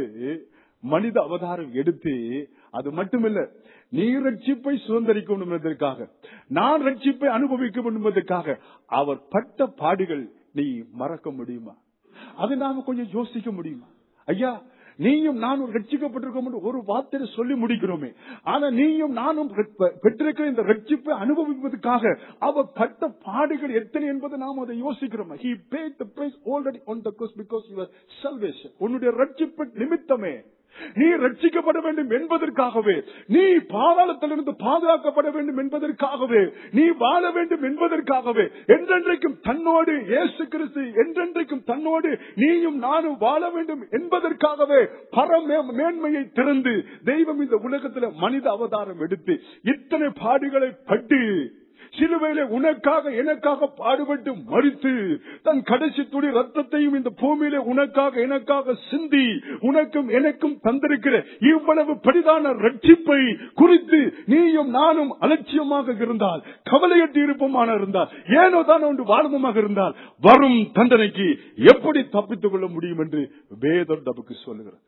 மனித அவதாரம் எடுத்து அது மட்டுமில்ல நீ ரட்சிப்பை சுதந்திரிக்கணும் என்பதற்காக நான் ரட்சிப்பை அனுபவிக்க வேண்டும் என்பதற்காக அவர் பட்ட பாடுகள் நீ மறக்க முடியுமா அதை நாம கொஞ்சம் யோசிக்க முடியுமா ஐயா நீயும் நானும் ரட்சிக்கப்பட்டிருக்கோம் என்று ஒரு வார்த்தையை சொல்லி முடிக்கிறோமே ஆனா நீயும் நானும் பெ- பெற்றிருக்கிற இந்த ரட்சிப்பை அனுபவிப்பதற்காக அவர் பட்ட பாடுகள் எத்தனை என்பதை நாம் அதை யோசிக்கிறோம் he paid the price already on the cross because you are salvation உன்னுடைய ரட்சிப்பு நிமித்தமே நீ ரட்சிக்கப்பட வேண்டும் என்பதற்காகவே நீ பாதாளத்திலிருந்து பாதுகாக்கப்பட வேண்டும் என்பதற்காகவே நீ வாழ வேண்டும் என்பதற்காகவே என்றென்றைக்கும் தன்னோடு இயேசு கிறிஸ்து என்றென்றைக்கும் தன்னோடு நீயும் நானும் வாழ வேண்டும் என்பதற்காகவே பரமே மேன்மையை திறந்து தெய்வம் இந்த உலகத்துல மனித அவதாரம் எடுத்து இத்தனை பாடுகளை பட்டு சிலுவையிலே உனக்காக எனக்காக பாடுபட்டு மறித்து தன் கடைசி துளி ரத்தத்தையும் இந்த பூமியிலே உனக்காக எனக்காக சிந்தி உனக்கும் எனக்கும் தந்திருக்கிற இவ்வளவு பெரிதான ரட்சிப்பை குறித்து நீயும் நானும் அலட்சியமாக இருந்தால் கவலையற்று இருப்பமான இருந்தால் ஏனோ தான் ஒன்று வாழ்வமாக இருந்தால் வரும் தண்டனைக்கு எப்படி தப்பித்துக் கொள்ள முடியும் என்று வேதம் நமக்கு சொல்லுகிறது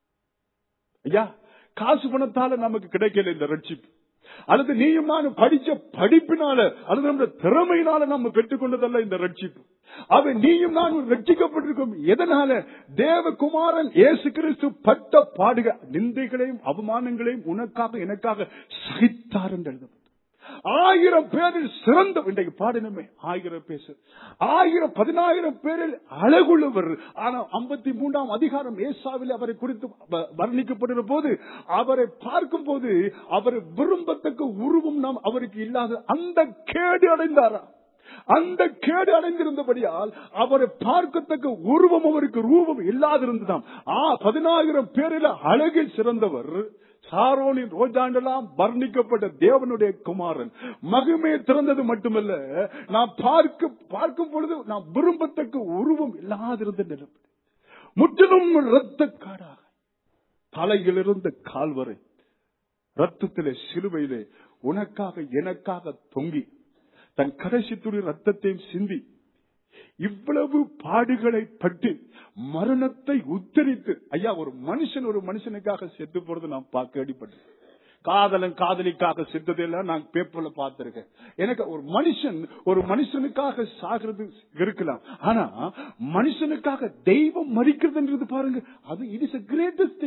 ஐயா காசு பணத்தால நமக்கு கிடைக்கல இந்த ரட்சிப்பு அல்லது நீயும் நானும் படிச்ச படிப்பினால அல்லது நம்முடைய திறமையினால நம்ம பெற்றுக்கொண்டதல்ல இந்த ரட்சிப்பு அவன் நீயும் நானும் ரட்சிக்கப்பட்டிருக்கும் எதனால தேவகுமாரன் இயேசு கிறிஸ்து பட்ட பாடுக நிந்தைகளையும் அவமானங்களையும் உனக்காக எனக்காக சகித்தார் என்று எழுதப்பட்டது ஆயிரம் பேரில் சிறந்த இன்றைக்கு பாடினமே ஆயிரம் பேர் ஆயிரம் பதினாயிரம் பேரில் அழகுள்ளவர் ஆனா ஐம்பத்தி மூன்றாம் அதிகாரம் ஏசாவில் அவரை குறித்து வ- வர்ணிக்கப்படுகிற போது அவரை பார்க்கும் போது அவர் விரும்பத்தக்க உருவம் நாம் அவருக்கு இல்லாத அந்த கேடு அடைந்தாரா அந்த கேடு அடைந்திருந்தபடியால் அவரை பார்க்கத்தக்க உருவம் அவருக்கு ரூபம் இல்லாதிருந்ததாம் ஆ பதினாயிரம் பேரில் அழகில் சிறந்தவர் சாரோனின் ரோஜாண்டெல்லாம் வர்ணிக்கப்பட்ட தேவனுடைய குமாரன் மகிமையை திறந்தது மட்டுமல்ல நான் பார்க்க பார்க்கும் பொழுது நான் விரும்பத்தக்க உருவம் இல்லாதிருந்த நிலம் முற்றிலும் இரத்த காடாக தலையிலிருந்து கால் வரை ரத்தத்திலே சிலுவையிலே உனக்காக எனக்காக தொங்கி தன் கடைசி துளி ரத்தத்தையும் சிந்தி இவ்வளவு பாடுகளை பட்டு மரணத்தை உத்தரித்து ஐயா ஒரு மனுஷன் ஒரு மனுஷனுக்காக செத்து போறது நான் பார்க்க அடிப்பட்டேன் காதலன் காதலிக்காக செத்ததெல்லாம் நான் பேப்பர்ல பார்த்திருக்கேன் எனக்கு ஒரு மனுஷன் ஒரு மனுஷனுக்காக சாகிறது இருக்கலாம் ஆனா மனுஷனுக்காக தெய்வம் மறிக்கிறதுன்றது பாருங்க அது இட் இஸ் கிரேட்டஸ்ட்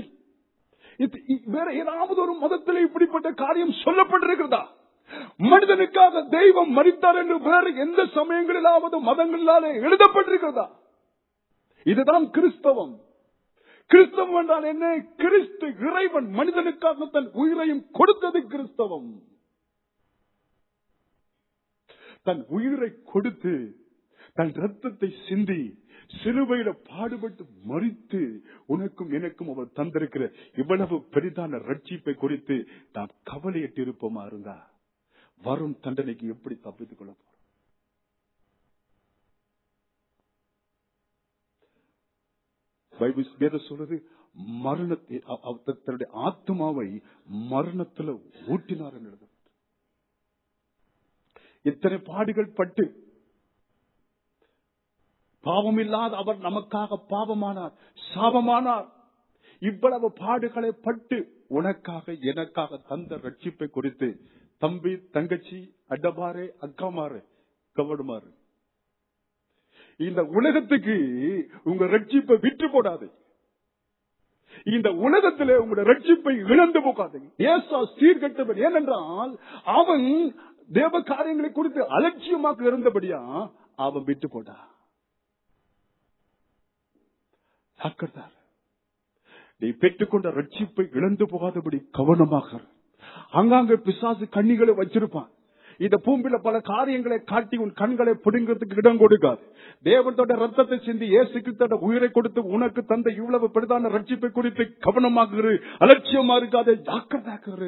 வேற ஏதாவது ஒரு மதத்தில் இப்படிப்பட்ட காரியம் சொல்லப்பட்டிருக்கிறதா மனிதனுக்காக தெய்வம் மறித்தார் என்று வேறு எந்த சமயங்களிலாவது மதங்களிலாலே எழுதப்பட்டிருக்கிறதா இதுதான் கிறிஸ்தவம் கிறிஸ்தவம் என்றால் என்ன கிறிஸ்து இறைவன் மனிதனுக்காக தன் உயிரையும் கொடுத்தது கிறிஸ்தவம் தன் உயிரை கொடுத்து தன் ரத்தத்தை சிந்தி சிலுவையில பாடுபட்டு மறித்து உனக்கும் எனக்கும் அவர் தந்திருக்கிற இவ்வளவு பெரிதான ரட்சிப்பை குறித்து நாம் கவலையிட்டு இருப்போமா இருந்தா வரும் தண்டனைக்கு எப்படி தப்பித்துக் கொள்ள போறோம் பைபிள் வேதம் சொல்றது மரணத்தை அ- அவ- தன்னுடைய ஆத்மாவை மரணத்துல ஊட்டினார் என்று எழுதப்பட்டது. இத்தனை பாடுகள் பட்டு பாவம் இல்லாத அவர் நமக்காக பாவமானார் சாபமானார் இவ்வளவு பாடுகளை பட்டு உனக்காக எனக்காக தந்த ரட்சிப்பை குறித்து தம்பி தங்கச்சி அடமாறு அக்காமாறு கவடுமாறு இந்த உலகத்துக்கு உங்க ரட்சிப்பை விற்று போடாது இந்த உலகத்திலே உங்களுடைய ரட்சிப்பை இழந்து போகாதீங்க ஏசா சீர்கட்டவன் ஏனென்றால் அவன் தேவ காரியங்களை குறித்து அலட்சியமாக இருந்தபடியா அவன் விட்டு போட்டா ஜாக்கிரதார் நீ பெற்றுக்கொண்ட ரட்சிப்பை இழந்து போகாதபடி கவனமாக இரு. அங்காங்க பிசாசு கண்ணிகளை வச்சிருப்பான் இந்த பூம்பில பல காரியங்களை காட்டி உன் கண்களை பிடுங்கிறதுக்கு இடம் கொடுக்காது தேவத்தோட ரத்தத்தை சிந்தி இயேசு கிறிஸ்தோட உயிரை கொடுத்து உனக்கு தந்த இவ்வளவு பெரிதான ரட்சிப்பை குறித்து கவனமாக இரு அலட்சியமா இருக்காது ஜாக்கிரதாக இரு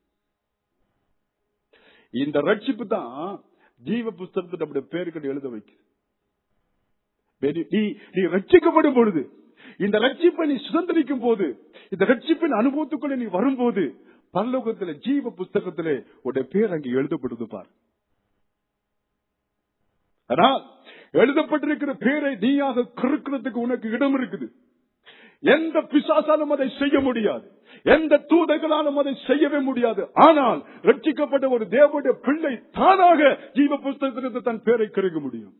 இந்த ரட்சிப்பு தான் ஜீவ புஸ்தகத்தை நம்முடைய பேருக்கள் எழுத வைக்குது வெறி- நீ நீ ரட்சிக்கப்படும் பொழுது இந்த ரட்சிப்பை நீ சுதந்திரிக்கும் போது இந்த ரட்சிப்பின் அனுபவத்துக்குள்ள நீ வரும்போது பரலோகத்துல ஜீவ புஸ்தகத்திலே உடைய பேர் அங்கே எழுதப்படுது பார் ஆனால் எழுதப்பட்டிருக்கிற பேரை நீயாக கருக்கிறதுக்கு உனக்கு இடம் இருக்குது எந்த பிசாசாலும் அதை செய்ய முடியாது எந்த தூதர்களாலும் அதை செய்யவே முடியாது ஆனால் ரட்சிக்கப்பட்ட ஒரு தேவனுடைய பிள்ளை தானாக ஜீவ புஸ்தகத்திலிருந்து தன் பேரை கருக முடியும்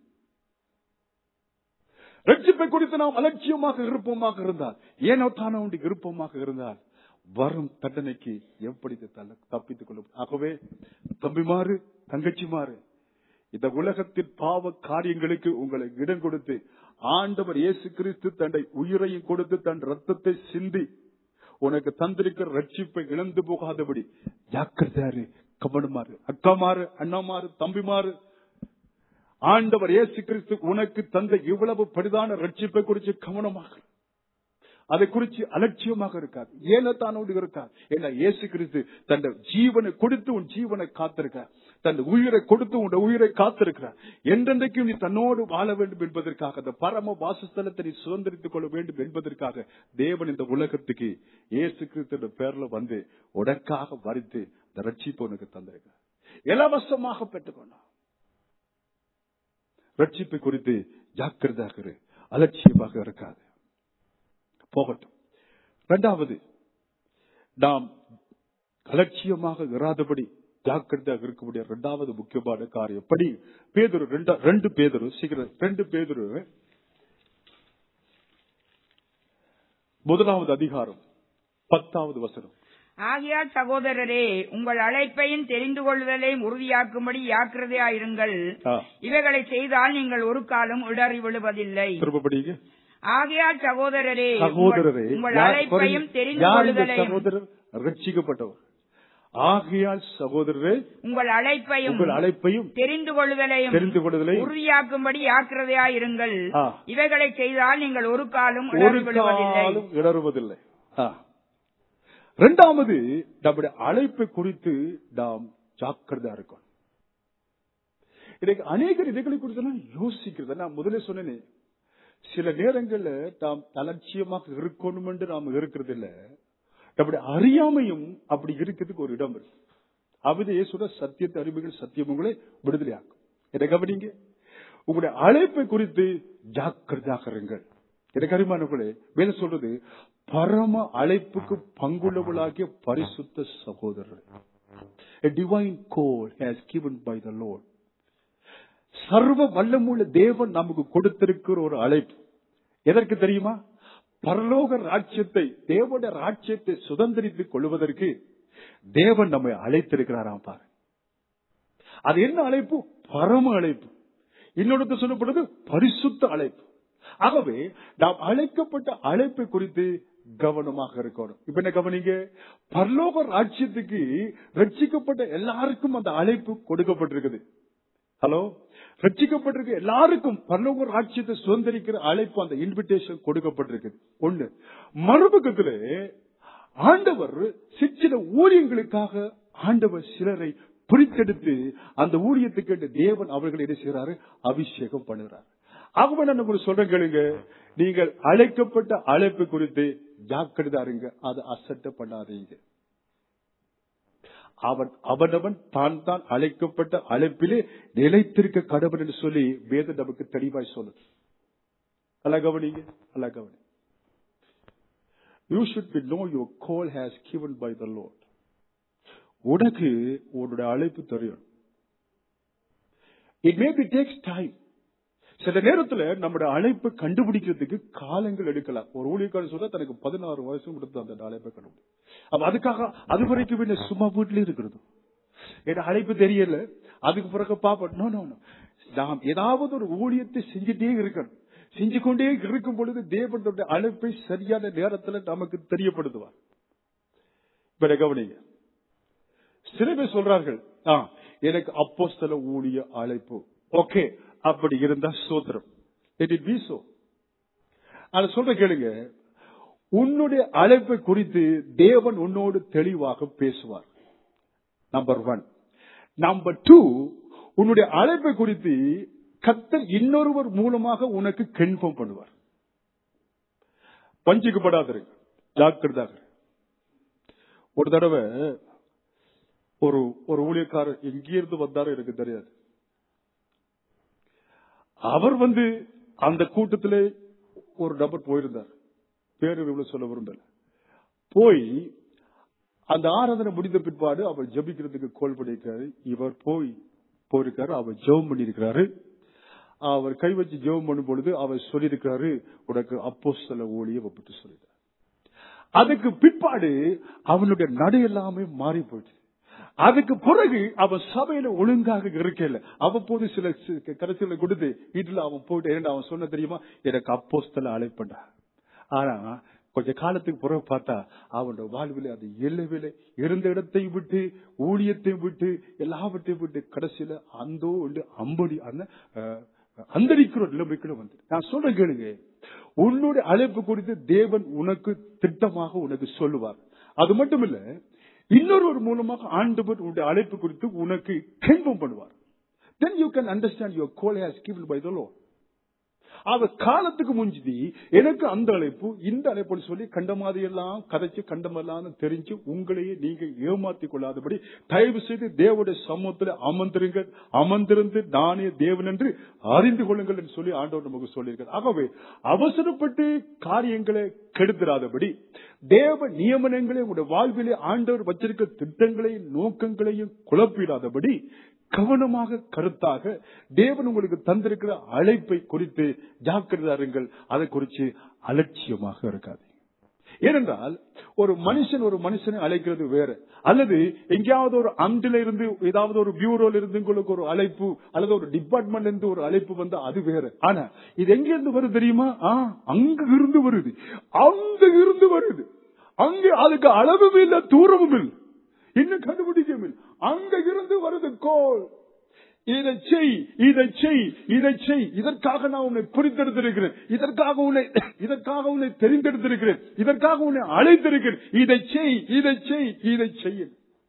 ரட்சிப்பை குறித்து நாம் அலட்சியமாக இருப்போமாக இருந்தால் ஏனோ தானோ ஒன்று இருப்போமாக இருந்தால் வரும் தண்டனைக்கு எப்படி தள்ள- தப்பித்துக் கொள்ளும் ஆகவே தம்பிமாறு தங்கச்சிமாறு இந்த உலகத்தின் பாவ காரியங்களுக்கு உங்களை இடம் கொடுத்து ஆண்டவர் இயேசு கிறிஸ்து தன்னை உயிரையும் கொடுத்து தன் ரத்தத்தை சிந்தி உனக்கு தந்திருக்கிற ரட்சிப்பை இழந்து போகாதபடி ஜாக்கிரதையாரு கவனமாறு அக்காமாறு அண்ணாமாறு தம்பிமாறு ஆண்டவர் இயேசு கிறிஸ்து உனக்கு தந்த இவ்வளவு பரிதான ரட்சிப்பை குறித்து கவனமாக இரு. அதை குறித்து அலட்சியமாக இருக்காது ஏனத்தானோடு இருக்காது ஏன்னா இயேசு கிறிஸ்து தன் ஜீவனை கொடுத்து உன் ஜீவனை காத்திருக்கிறார் தன் உயிரை கொடுத்து உன் உயிரை காத்திருக்கிறார் என்றென்றைக்கும் நீ தன்னோடு வாழ வேண்டும் என்பதற்காக அந்த பரம வாசஸ்தலத்தை நீ சுதந்திரித்துக் கொள்ள வேண்டும் என்பதற்காக தேவன் இந்த உலகத்துக்கு இயேசு கிறிஸ்து பேர்ல வந்து உடற்காக வரித்து இந்த ரட்சிப்பு உனக்கு தந்திருக்கிறார் இலவசமாக பெற்றுக்கொண்டான் ரட்சிப்பை குறித்து ஜாக்கிரதாக இரு அலட்சியமாக இருக்காது போகட்டும் இரண்டாவது நாம் அலட்சியமாக இராதபடி ஜாக்கிரதையாக இருக்கக்கூடிய இரண்டாவது முக்கியமான காரியம் படி பேதுரு ரெண்டா- ரெண்டு பேதுரு சீக்கிரம் ரெண்டு பேதுரு முதலாவது அதிகாரம் பத்தாவது வசனம் ஆகையால் சகோதரரே உங்கள் அழைப்பையும் தெரிந்து கொள்ளுதலையும் உறுதியாக்கும்படி ஜாக்கிரதையாயிருங்கள் ஆ, இவைகளை செய்தால் நீங்கள் ஒரு காலம் இடறி விழுவதில்லை திரும்ப படிங்க ஆகையால் சகோதரரே சகோதரரே உங்கள்- உங்கள் யார் அழைப்பையும் பாருங்க, தெரிந்து யார் இந்த கொள்ளுதலையும் சகோதரர் ரட்சிக்கப்பட்டவர் ஆகையால் சகோதரரே உங்கள் அழைப்பையும் உங்கள் அழைப்பையும் தெரிந்து கொள்ளுதலையும் தெரிந்து கொள்வதிலே உறுதியாக்கும்படி ஜாக்கிரதையாயிருங்கள் ஆ. இவைகளை செய்தால் நீங்கள் ஒரு காலம் ஒரு இடறி விழுவதில்லை காலம் இடறுவதில்லை ஆ. இரண்டாவது நம்முடைய அழைப்பை குறித்து நாம் ஜாக்கிரதா இருக்கணும் இன்னைக்கு அநேகர் இதைகளை குறித்து யோசிக்கிறது நான் முதல்ல சொன்னேனே சில நேரங்கள்ல நாம் அலட்சியமாக இருக்கணும் என்று நாம் இருக்கிறது இல்ல நம்முடைய அறியாமையும் அப்படி இருக்கிறதுக்கு ஒரு இடம் இருக்கு அவது இயேசுட சத்தியத்தை அறிவுகள் சத்தியம் உங்களை விடுதலையாக்கும் இதை கவனிங்க உங்களுடைய அழைப்பை குறித்து ஜாக்கிரதாக இருங்கள் எனக்கு அறிமானங்களே வேலை சொல்றது பரம அழைப்புக்கு பங்குள்ளவளாகிய பரிசுத்த சகோதரர் A divine call has given by the Lord. சர்வ வல்லமுள்ள தேவன் நமக்கு கொடுத்திருக்கிற ஒரு அழைப்பு எதற்கு தெரியுமா பரலோக ராஜ்யத்தை தேவனுடைய ராஜ்யத்தை சுதந்திரித்துக் கொள்வதற்கு தேவன் நம்மை அழைத்திருக்கிறாராம் பாரு அது என்ன அழைப்பு பரம அழைப்பு இன்னொரு சொல்லப்படுது பரிசுத்த அழைப்பு ஆகவே நாம் அழைக்கப்பட்ட அழைப்பை குறித்து கவனமாக இருக்கணும் இப்ப என்ன கவனிங்க பரலோக ராஜ்யத்துக்கு ரட்சிக்கப்பட்ட எல்லாருக்கும் அந்த அழைப்பு கொடுக்கப்பட்டிருக்குது ஹலோ ரட்சிக்கப்பட்டிருக்க எல்லாருக்கும் பரலோக ராஜ்யத்தை சுதந்திரிக்கிற அழைப்பு அந்த இன்விடேஷன் கொடுக்கப்பட்டிருக்குது ஒண்ணு மறுபக்கத்துல ஆண்டவர் சிற்சில ஊழியங்களுக்காக ஆண்டவர் சிலரை பிரித்தெடுத்து அந்த ஊழியத்துக்கு தேவன் அவர்களை என்ன செய்யறாரு அபிஷேகம் பண்ணுகிறார் ஆகவே நான் உங்களுக்கு சொல்றேன் கேளுங்க நீங்கள் அழைக்கப்பட்ட அழைப்பு குறித்து ஜாக்கிரதா இருங்க அதை அசட்ட பண்ணாதீங்க அவன் அவனவன் தான் தான் அழைக்கப்பட்ட அழைப்பிலே நிலைத்திருக்க கடவுள் என்று சொல்லி வேதம் நமக்கு தெளிவாய் சொல்லுது அல்ல கவனிங்க அல்ல கவனி you should be know your call has given by the Lord உனக்கு உன்னுடைய அழைப்பு தெரியும் it may be takes time சில நேரத்துல நம்முடைய அழைப்பை கண்டுபிடிக்கிறதுக்கு காலங்கள் எடுக்கலாம் ஒரு ஊழியக்காரன் சொல்ற தனக்கு பதினாறு வயசு கொடுத்து அந்த அழைப்பை கண்டுபிடி அப்ப அதுக்காக அது வரைக்கும் என்ன சும்மா வீட்டிலே இருக்கிறது என் அழைப்பு தெரியல அதுக்கு பிறகு பாப்போம் நோ நோ நோ நாம் ஏதாவது ஒரு ஊழியத்தை செஞ்சுட்டே இருக்கணும் செஞ்சு கொண்டே இருக்கும் பொழுது தேவனுடைய அழைப்பை சரியான நேரத்துல நமக்கு தெரியப்படுத்துவார் இப்ப இதை கவனிங்க சில பேர் சொல்றார்கள் ஆ, எனக்கு அப்போஸ்தல ஊழிய அழைப்பு ஓகே அப்படி இருந்தா சோத்திரம் இட் இட் பி சோ அத சொல்ற கேளுங்க உன்னுடைய அழைப்பை குறித்து தேவன் உன்னோடு தெளிவாக பேசுவார் நம்பர் ஒன் நம்பர் டூ உன்னுடைய அழைப்பை குறித்து கத்தர் இன்னொருவர் மூலமாக உனக்கு கன்ஃபார்ம் பண்ணுவார் வஞ்சிக்கப்படாதிருங்க ஜாக்கிரதாக இருங்க. ஒரு தடவை ஒரு ஒரு ஊழியக்காரர் எங்கிருந்து வந்தாரோ எனக்கு தெரியாது அவர் வந்து அந்த கூட்டத்திலே ஒரு நபர் போயிருந்தார் பேரு இவ்வளவு சொல்ல விரும்பல போய் அந்த ஆராதனை முடிந்த பிற்பாடு அவர் ஜெபிக்கிறதுக்கு கோல் பண்ணியிருக்காரு இவர் போய் போயிருக்காரு அவர் ஜெபம் பண்ணியிருக்கிறாரு அவர் கை வச்சு ஜெபம் பண்ணும் பொழுது அவர் சொல்லியிருக்கிறாரு உனக்கு அப்போஸ்தல ஊழிய ஒப்பிட்டு சொல்லிட்டார் அதுக்கு பிற்பாடு அவனுடைய நடை எல்லாமே மாறி போயிடுச்சு அதுக்கு பிறகு அவன் சபையில ஒழுங்காக இருக்கல அவ்வப்போது சில கடைசியில கொடுத்து வீட்டுல அவன் போயிட்டு ஏன்டா அவன் சொன்ன தெரியுமா எனக்கு அப்போஸ்தல அழைப்பண்டா ஆனா கொஞ்ச காலத்துக்கு பிறகு பார்த்தா அவனோட வாழ்வில் அது இல்லவில்லை இருந்த இடத்தை விட்டு ஊழியத்தை விட்டு எல்லாவற்றையும் விட்டு கடைசியில அந்தோ உண்டு அம்படி அந்த அஹ், அந்தரிக்கிற நிலைமைக்குள்ள வந்து நான் சொல்றேன் கேளுங்க உன்னுடைய அழைப்பு குறித்து தேவன் உனக்கு திட்டமாக உனக்கு சொல்லுவார் அது மட்டும் இல்ல இன்னொருவர் மூலமாக ஆண்டவர் உன்னுடைய அழைப்பு குறித்து உனக்கு கென்பம் பண்ணுவார் then you can understand your call has given by the Lord அவ காலத்துக்கு முஞ்சுதி எனக்கு அந்த அழைப்பு இந்த அழைப்புன்னு சொல்லி கண்டமாதி எல்லாம் கதைச்சு கண்டமெல்லாம் தெரிஞ்சு உங்களையே நீங்க ஏமாத்திக் கொள்ளாதபடி தயவு செய்து தேவனுடைய சமூகத்தில் அமர்ந்திருங்க அமர்ந்திருந்து நானே தேவன் என்று அறிந்து கொள்ளுங்கள் என்று சொல்லி ஆண்டவர் நமக்கு சொல்லியிருக்கார் ஆகவே அவசரப்பட்டு காரியங்களை கெடுத்துடாதபடி தேவ நியமனங்களை உங்களுடைய வாழ்விலே ஆண்டவர் வச்சிருக்க திட்டங்களையும் நோக்கங்களையும் குழப்பிடாதபடி கவனமாக கருத்தாக தேவன் உங்களுக்கு தந்திருக்கிற அழைப்பை குறித்து ஜாக்கிரதாருங்கள் அதை குறித்து அலட்சியமாக இருக்காது ஏனென்றால் ஒரு மனுஷன் ஒரு மனுஷனை அழைக்கிறது வேற அல்லது எங்கேயாவது ஒரு அம்டில இருந்து ஏதாவது ஒரு பியூரோல இருந்து உங்களுக்கு ஒரு அழைப்பு அல்லது ஒரு டிபார்ட்மெண்ட்ல இருந்து ஒரு அழைப்பு வந்தா அது வேற ஆனா இது எங்க இருந்து வருது தெரியுமா ஆ, அங்க இருந்து வருது அங்க இருந்து வருது அங்க அதுக்கு அளவும் இல்ல தூரமும் இல்லை இன்னும் கண்டுபிடிக்கவும் இல்லை அங்க இருந்து வருது கோல் இதை செய் இதை செய் இதை செய் இதற்காக நான் உன்னை பிரித்தெடுத்திருக்கிறேன் இதற்காக உன்னை இதற்காக உன்னை தெரிந்தெடுத்திருக்கிறேன் இதற்காக உன்னை அழைத்திருக்கிறேன் இதை செய் இதை செய் இதை செய்ய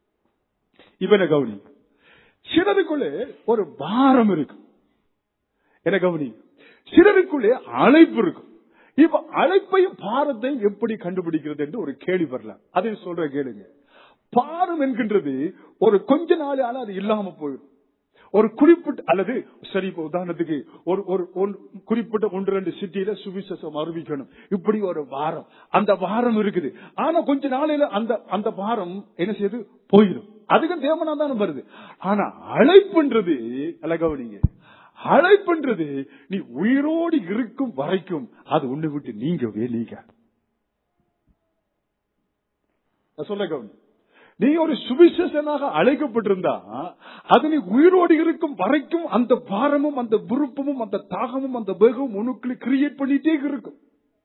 இவனை கவனி சிலருக்குள்ளே ஒரு பாரம் இருக்கும் என கவனி சிலருக்குள்ளே அழைப்பு இருக்கும் இப்ப அழைப்பையும் பாரத்தையும் எப்படி கண்டுபிடிக்கிறது என்று ஒரு கேள்வி வரலாம் அதை சொல்ற கேளுங்க பாரம் என்கின்றது ஒரு கொஞ்ச நாளால அது இல்லாம போயிடும் ஒரு குறிப்பிட்ட அல்லது சரி இப்ப உதாரணத்துக்கு ஒரு ஒரு ஒன்- குறிப்பிட்ட ஒன்று ரெண்டு சிட்டியில சுவிசேஷம் அறிவிக்கணும் இப்படி ஒரு வாரம் அந்த வாரம் இருக்குது ஆனா கொஞ்ச நாளையில அந்த அந்த வாரம் என்ன செய்யுது போயிடும் அதுக்கும் தேவனா தானே வருது ஆனா அழைப்புன்றது அல்ல கவனிங்க அழைப்புன்றது நீ உயிரோடு இருக்கும் வரைக்கும் அது உன்னை விட்டு நீங்கவே நீங்க நான் சொல்ல கவனி நீ ஒரு சுவிசேஷனாக அழைக்கப்பட்டிருந்தா அது நீ உயிரோடு இருக்கும் வரைக்கும் அந்த பாரமும் அந்த விருப்பமும் அந்த தாகமும் அந்த வேகமும் உனக்குள்ள கிரியேட் பண்ணிட்டே இருக்கும்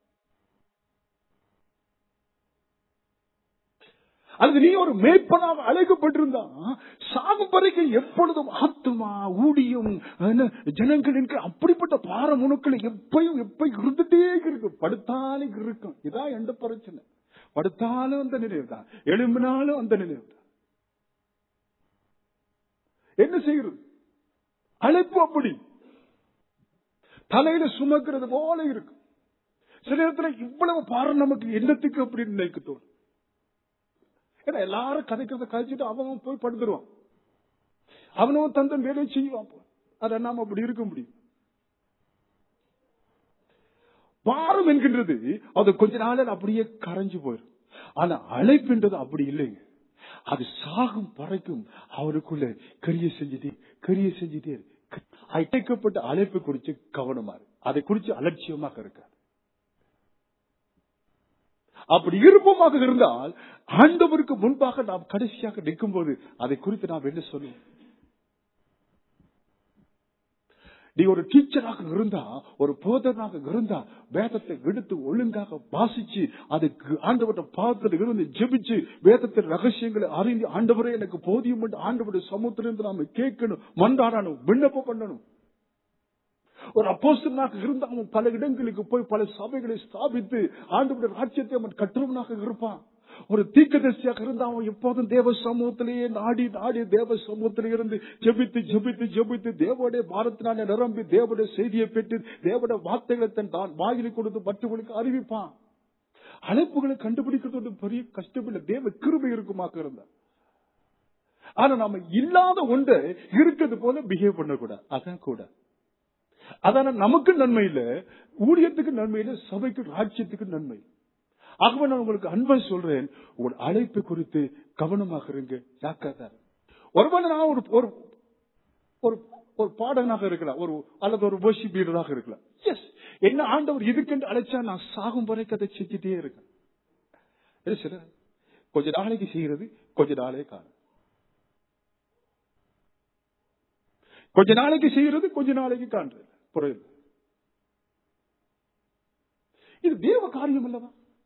அல்லது நீ ஒரு மேய்ப்பனாக அழைக்கப்பட்டிருந்தா சாகும் வரைக்கும் எப்பொழுதும் ஆத்துமா ஊடியும் என்ன, ஜனங்களின் கீழ் அப்படிப்பட்ட பாரம் உனக்குள்ள எப்பயும் எப்ப இருந்துட்டே இருக்கும் படுத்தாலே இருக்கும் இதான் எந்த பிரச்சனை படுத்தாலும் அந்த நினைவு தான் எழும்பினாலும் அந்த நினைவு தான் என்ன செய்கிறது அழைப்பு அப்படி தலையில சுமக்கிறது போல இருக்கும் சில நேரத்துல இவ்வளவு பாரம் நமக்கு என்னத்துக்கு அப்படின்னு நினைக்க தோணும் ஏன்னா எல்லாரும் கதைக்கிறத கதைச்சிட்டு அவன் போய் படுத்துருவான் அவனவன் தந்தன் வேலையை செய்வான் போ. அதை நாம அப்படி இருக்க முடியும் பாரம் என்கின்றது அது கொஞ்ச நாளில் அப்படியே கரைஞ்சு போயிடும் ஆனா அழைப்புன்றது அப்படி இல்லைங்க அது சாகும் வரைக்கும் அவருக்குள்ள கரிய செஞ்சுட்டே கரிய செஞ்சுட்டே இருக்கு. அழைக்கப்பட்ட அழைப்பு குறித்து கவனமா இருக்கு அதை குறித்து அலட்சியமாக இருக்காது அப்படி இருப்பமாக இருந்தால் ஆண்டவருக்கு முன்பாக நாம் கடைசியாக நிற்கும் போது அதை குறித்து நாம் என்ன சொல்லுவோம் நீ ஒரு டீச்சராக இருந்தா ஒரு போதனாக இருந்தா வேதத்தை எடுத்து ஒழுங்காக வாசிச்சு அதுக்கு ஆண்டவர்கிட்ட பார்த்து இருந்து ஜெபிச்சு வேதத்தின் ரகசியங்களை அறிந்து ஆண்டவரே எனக்கு போதியும் என்று ஆண்டவருடைய சமூகத்திலிருந்து நாம கேட்கணும் மன்றாடணும் விண்ணப்பம் பண்ணணும் ஒரு அப்போஸ்தலனாக இருந்தா அவன் பல இடங்களுக்கு போய் பல சபைகளை ஸ்தாபித்து ஆண்டவருடைய ராஜ்யத்தை அவன் கட்டுறவனாக இருப்பான் ஒரு தீர்க்கதரிசியாக இருந்தா அவன் எப்போதும் தேவ சமூகத்திலேயே நாடி நாடி தேவ சமூகத்திலே இருந்து ஜெபித்து ஜெபித்து ஜெபித்து தேவனுடைய பாரத்தினாலே நிரம்பி தேவனுடைய செய்தியை பெற்று தேவனுடைய வார்த்தைகளை தன் தான் வாயிலை கொடுத்து மற்றவர்களுக்கு அறிவிப்பான் அழைப்புகளை கண்டுபிடிக்கிறது ஒரு பெரிய கஷ்டம் இல்லை தேவ கிருபை இருக்குமாக இருந்தா ஆனா நாம இல்லாத ஒன்றை இருக்கிறது போல பிஹேவ் பண்ணக்கூடாது அதான் கூட அதான நமக்கு நன்மை இல்ல ஊழியத்துக்கு நன்மை இல்ல சபைக்கு ராஜ்யத்துக்கு நன்மை ஆகவே நான் உங்களுக்கு அன்பை சொல்றேன் உங்கள் அழைப்பு குறித்து கவனமாக இருங்க ஜாக்கிரதா இருங்க. ஒருவேளை நான் ஒரு ஒரு ஒரு ஒரு பாடகனாக இருக்கலாம் ஒரு அல்லது ஒரு worship leader-ஆக இருக்கலாம் எஸ் என்ன ஆண்டவர் இதுக்கென்று அழைச்சா நான் சாகும் வரைக்கும் அதை செஞ்சுட்டே இருக்கேன் இது சில கொஞ்ச நாளைக்கு செய்யறது கொஞ்ச நாளே காணும் கொஞ்ச நாளைக்கு செய்யறது கொஞ்ச நாளைக்கு காண்றது புரியுது இது தேவ காரியம் அல்லவா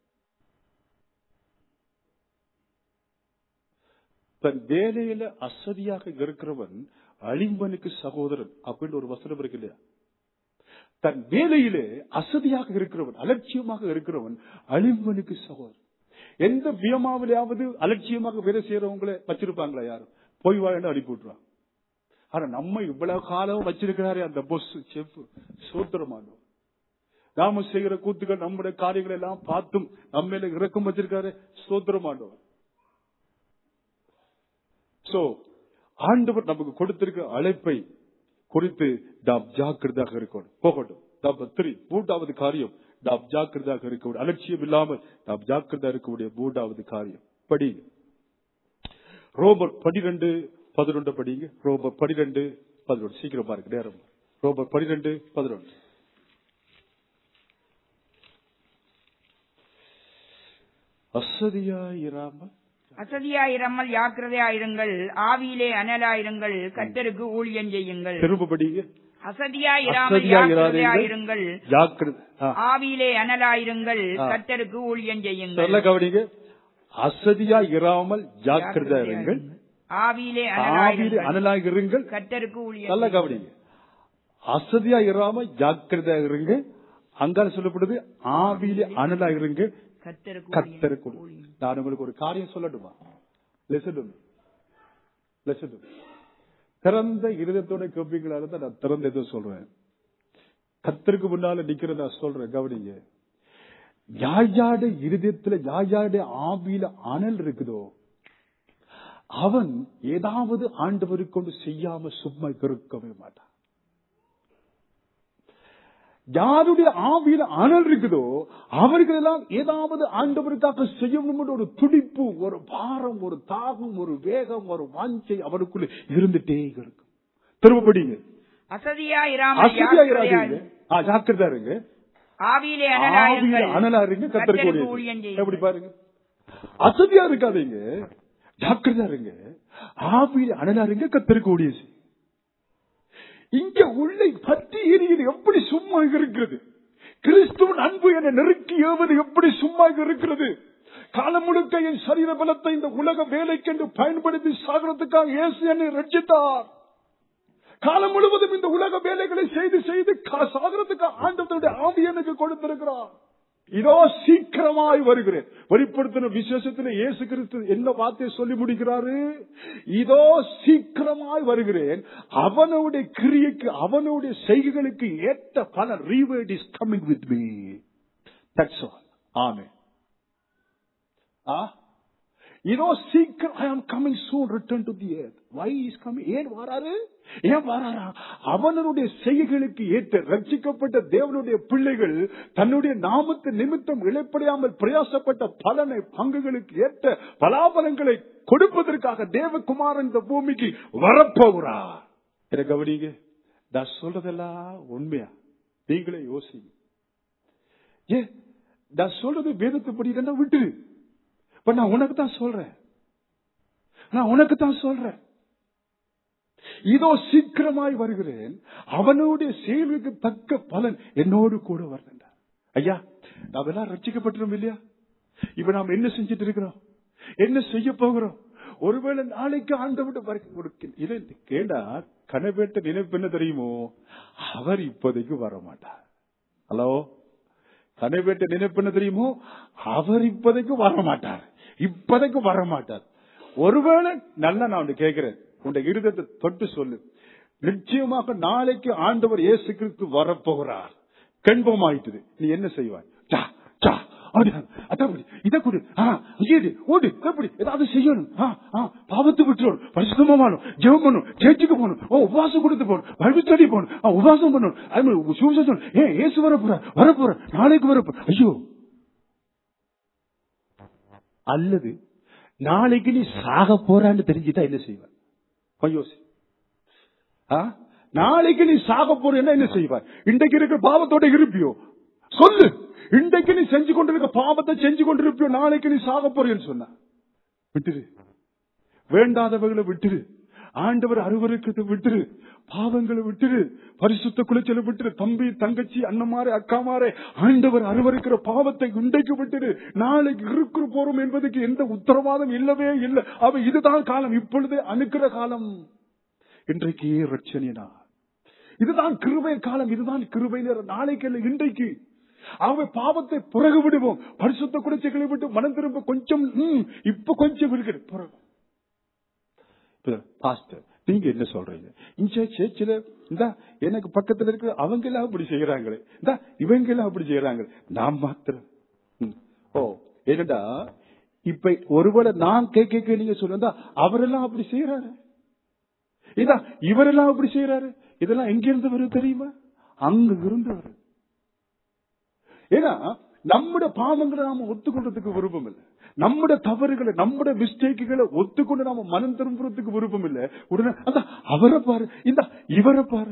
தன் வேலையில அசதியாக இருக்கிறவன் அழிம்பனுக்கு சகோதரன் அப்படின்னு ஒரு வசனம் இருக்கு இல்லையா தன் வேலையிலே அசதியாக இருக்கிறவன் அலட்சியமாக இருக்கிறவன் அழிம்பனுக்கு சகோதரன் எந்த வியமாவிலாவது அலட்சியமாக வேலை செய்யறவங்களை வச்சிருப்பாங்களா யாரும் போய் வாழன்னு அனுப்பி விட்டுருவாங்க ஆனா நம்ம இவ்வளவு காலம் வச்சிருக்கிறாரே அந்த பொஸ் செஃப் சூத்திரமானோம் நாம செய்கிற கூத்துக்கள் நம்முடைய காரியங்களை எல்லாம் பார்த்தும் நம்ம மேல இறக்கம் வச்சிருக்காரு சூத்திரமானோம் சோ ஆண்டவர் நமக்கு கொடுத்திருக்கிற அழைப்பை குறித்து நாம் ஜாக்கிரதாக இருக்கணும் போகட்டும் நம்பர் த்ரீ மூன்றாவது காரியம் நாம் ஜாக்கிரதாக இருக்க அலட்சியம் இல்லாமல் நாம் ஜாக்கிரதா இருக்கக்கூடிய மூன்றாவது காரியம் படி ரோபர் பனிரெண்டு பதினொன்று படிங்க ரோபர் பனிரெண்டு பதினொன்று சீக்கிரம் பாருங்க நேரம் ரோபர் பனிரெண்டு பதினொன்று அசதியாயிராமல் அசதியாயிராமல் ஜாக்கிரதையாயிருங்கள் ஆவியிலே அனலாயிருங்கள் கர்த்தருக்கு ஊழியம் செய்யுங்கள் திரும்ப படிங்க அசதியாயிராமல் அசதியாயிராதீர்கள். ஜாக்கிரதையாயிருங்கள் ஜாக்கிரதை ஆ. ஆவியிலே அனலாயிருங்கள் ஆ. கர்த்தருக்கு ஊழியம் சொல்ல செய்யுங்கள் கவனிங்க அசதியா இராமல் ஜாக்கிரதா இருங்கள் ஆவியிலே ஆவியிலே அனலாயிருங்கள் அனலாக இருங்கள் கர்த்தருக்கு ஊழியம் நல்ல செய்யுங்கள். கவனிங்க அசதியா இராம ஜாக்கிரதா இருங்க அங்கால சொல்லப்படுது ஆவியிலே அனலா இருங்க கர்த்தருக்கு கத்தருக்கு ஊழியம் ஊழியம். நான் உங்களுக்கு ஒரு காரியம் சொல்லட்டுமா லெசன் லெசன் திறந்த இருதயத்தோட கேட்பீங்களா இருந்தா நான் திறந்த எதுவும் சொல்றேன் கத்தருக்கு முன்னால நிக்கிறத சொல்றேன் கவனிங்க யாயாட இருதயத்துல யாயாட ஆவியில அனல் இருக்குதோ அவன் ஏதாவது ஆண்டவருக்கு கொண்டு செய்யாம சும்மா இருக்கவே மாட்டான் யாருடைய ஆவியில அனல் இருக்குதோ அவர்கள் எல்லாம் ஏதாவது ஆண்டவருக்காக செய்யணும் என்ற ஒரு துடிப்பு ஒரு பாரம் ஒரு தாகம் ஒரு வேகம் ஒரு வாஞ்சை அவருக்குள்ள இருந்துட்டே இருக்கும் திரும்பப்படிங்க அசதியாயிராமல் அசதியா இராதீங்க ஜாக்கிரதையாயிருங்கள். ஆ, ஜாக்கிரதா இருங்க ஆவியிலே ஆவியில அனலாயிருங்கள் அனலா இருங்க கர்த்தருக்கு கத்தருக்கு ஊழியம் எப்படி செய்யுங்கள் பாருங்க அசதியா இருக்காதீங்க ஜாக்கிரதா இருங்க ஆவியில அனலா இருங்க கத்தருக்கு ஊழியம் செய்யுங்க. இங்க உள்ளே பத்தி எரியுது எப்படி சும்மா இருக்கிறது கிறிஸ்துவின் அன்பு என நெருக்கி ஏவது எப்படி சும்மா இருக்கிறது காலம் முழுக்க என் சரீர பலத்தை இந்த உலக வேலைக்கென்று பயன்படுத்தி சாகிறதுக்காக இயேசு என்னை ரட்சித்தார் காலம் முழுவதும் இந்த உலக வேலைகளை செய்து செய்து கா- சாகிறதுக்கு ஆண்டவருடைய ஆவி எனக்கு கொடுத்திருக்கிறார் இதோ சீக்கிரமாய் வருகிறேன் வெளிப்படுத்தின விசேஷத்தில் இயேசு கிறிஸ்து என்ன வார்த்தையை சொல்லி முடிக்கிறாரு இதோ சீக்கிரமாய் வருகிறேன் அவனுடைய கிரியைக்கு அவனுடைய செய்கைகளுக்கு ஏற்ற பல reward is coming with me that's all ஆமே ஆ இதோ சீக்கிரம் I am coming soon return to the earth why is coming ஏன் வராரு ஏன் வராரா அவனுடைய செய்கைகளுக்கு ஏற்ற ரட்சிக்கப்பட்ட தேவனுடைய பிள்ளைகள் தன்னுடைய நாமத்து நிமித்தம் இழைப்படையாமல் பிரயாசப்பட்ட பலனை பங்குகளுக்கு ஏற்ற பலாபலங்களை கொடுப்பதற்காக தேவகுமாரன் இந்த பூமிக்கு வரப்போகிறார் இதை கவனிங்க நான் சொல்றதெல்லாம் உண்மையா நீங்களே யோசிங்க ஏ நான் சொல்றது வேதத்தைப்படி இல்லைன்னா விட்டுரு இப்ப நான் உனக்கு தான் சொல்றேன் நான் உனக்கு தான் சொல்றேன் இதோ சீக்கிரமாய் வருகிறேன் அவனுடைய செயலுக்கு தக்க பலன் என்னோடு கூட வருகின்றார் ஐயா நாம் எல்லாம் ரட்சிக்கப்பட்டிரும் இல்லையா இப்ப நாம் என்ன செஞ்சுட்டு இருக்கிறோம் என்ன செய்ய போகிறோம் ஒருவேளை நாளைக்கு ஆண்டவிட இதை கேட்டா கனவேட்ட நினைப்பு என்ன தெரியுமோ அவர் இப்போதைக்கு வர மாட்டார் ஹலோ கனவேட்ட நினைப்பு என்ன தெரியுமோ அவர் இப்போதைக்கு வர மாட்டார் இப்போதைக்கு வர மாட்டார் ஒருவேளை நல்லா நான் ஒன்று கேட்கிறேன் உன் இருதத்தை தொட்டு சொல்லு நிச்சயமாக நாளைக்கு ஆண்டவர் இயேசு கிறிஸ்து வரப்போகிறார் கண்பமாயிட்டது நீ என்ன செய்வாய் சா, சா, அப்படிதான். அதான் அப்படி. இதை கொடு ஆ, இங்கேடு, ஓடு எப்படி ஏதாவது செய்யணும் ஆ, ஆ, பாவத்தை விட்டுறணும் பரிசுத்தமா வாழணும் ஜெபம் பண்ணணும் சேர்ச்சுக்கு போகணும் ஓ உபவாசம் கொடுத்து போகணும் பைபிள் ஸ்டடி போகணும் ஆ, உபவாசம் பண்ணணும் அது மாதிரி சுவிசேஷம் ஏன் இயேசு வரப்போற வரப்போற நாளைக்கு வரப்போற ஐயோ அல்லது நாளைக்கு நீ சாக போறான்னு தெரிஞ்சுட்டா என்ன செய்வ கொஞ்சம் யோசி. ஆ? நாளைக்கு நீ சாக போறேன்னா என்ன செய்வாய் இன்றைக்கு இருக்கிற பாவத்தோட இருப்பியோ சொல்லு இன்றைக்கு நீ செஞ்சு கொண்டிருக்க பாவத்தை செஞ்சு கொண்டிருப்பியோ நாளைக்கு நீ சாக போறேன்னு சொன்ன விட்டுரு வேண்டாதவர்களை விட்டுரு ஆண்டவர் அருவருக்கத்தை விட்டுரு பாவங்களை விட்டுரு பரிசுத்த குளிச்சலை விட்டுரு தம்பி தங்கச்சி அண்ணமாரே அக்காமாரே ஆண்டவர் அருவருக்கிற பாவத்தை இன்றைக்கு விட்டுரு நாளைக்கு இருக்கிற போறோம் என்பதற்கு எந்த உத்தரவாதம் இல்லவே இல்லை அவ இதுதான் காலம் இப்பொழுதே அணுக்கிற காலம் இன்றைக்கு ரட்சணியனா இதுதான் கிருபை காலம் இதுதான் கிருபை நேரம் நாளைக்கு இல்லை இன்றைக்கு ஆகவே பாவத்தை புறகு விடுவோம் பரிசுத்த குடிச்சைகளை விட்டு மனம் திரும்ப கொஞ்சம் ம், இப்ப கொஞ்சம் இருக்குது புறகு பாஸ்டர் நீங்க என்ன சொல்றீங்க இந்த சேர்ச்சில இந்த எனக்கு பக்கத்துல இருக்கிற அவங்க எல்லாம் அப்படி செய்யறாங்களே இந்த இவங்க எல்லாம் அப்படி செய்யறாங்க நான் மாத்திரம் ம். ஓ என்னடா இப்ப ஒருவேளை நான் கேட்க கேட்க நீங்க சொல்லுங்க அவரெல்லாம் அப்படி செய்யறாரு இதா இவரெல்லாம் அப்படி செய்யறாரு இதெல்லாம் எங்க இருந்து வரும் தெரியுமா அங்க இருந்து வரும் ஏன்னா நம்முடைய பாவங்களை நாம ஒத்துக்கொள்றதுக்கு விருப்பம் இல்லை நம்முடைய தவறுகளை நம்முடைய மிஸ்டேக்குகளை ஒத்துக்கொண்டு நாம மனம் திரும்புறதுக்கு விருப்பம் இல்லை உடனே அந்த அவரை பாரு இந்த இவரை பாரு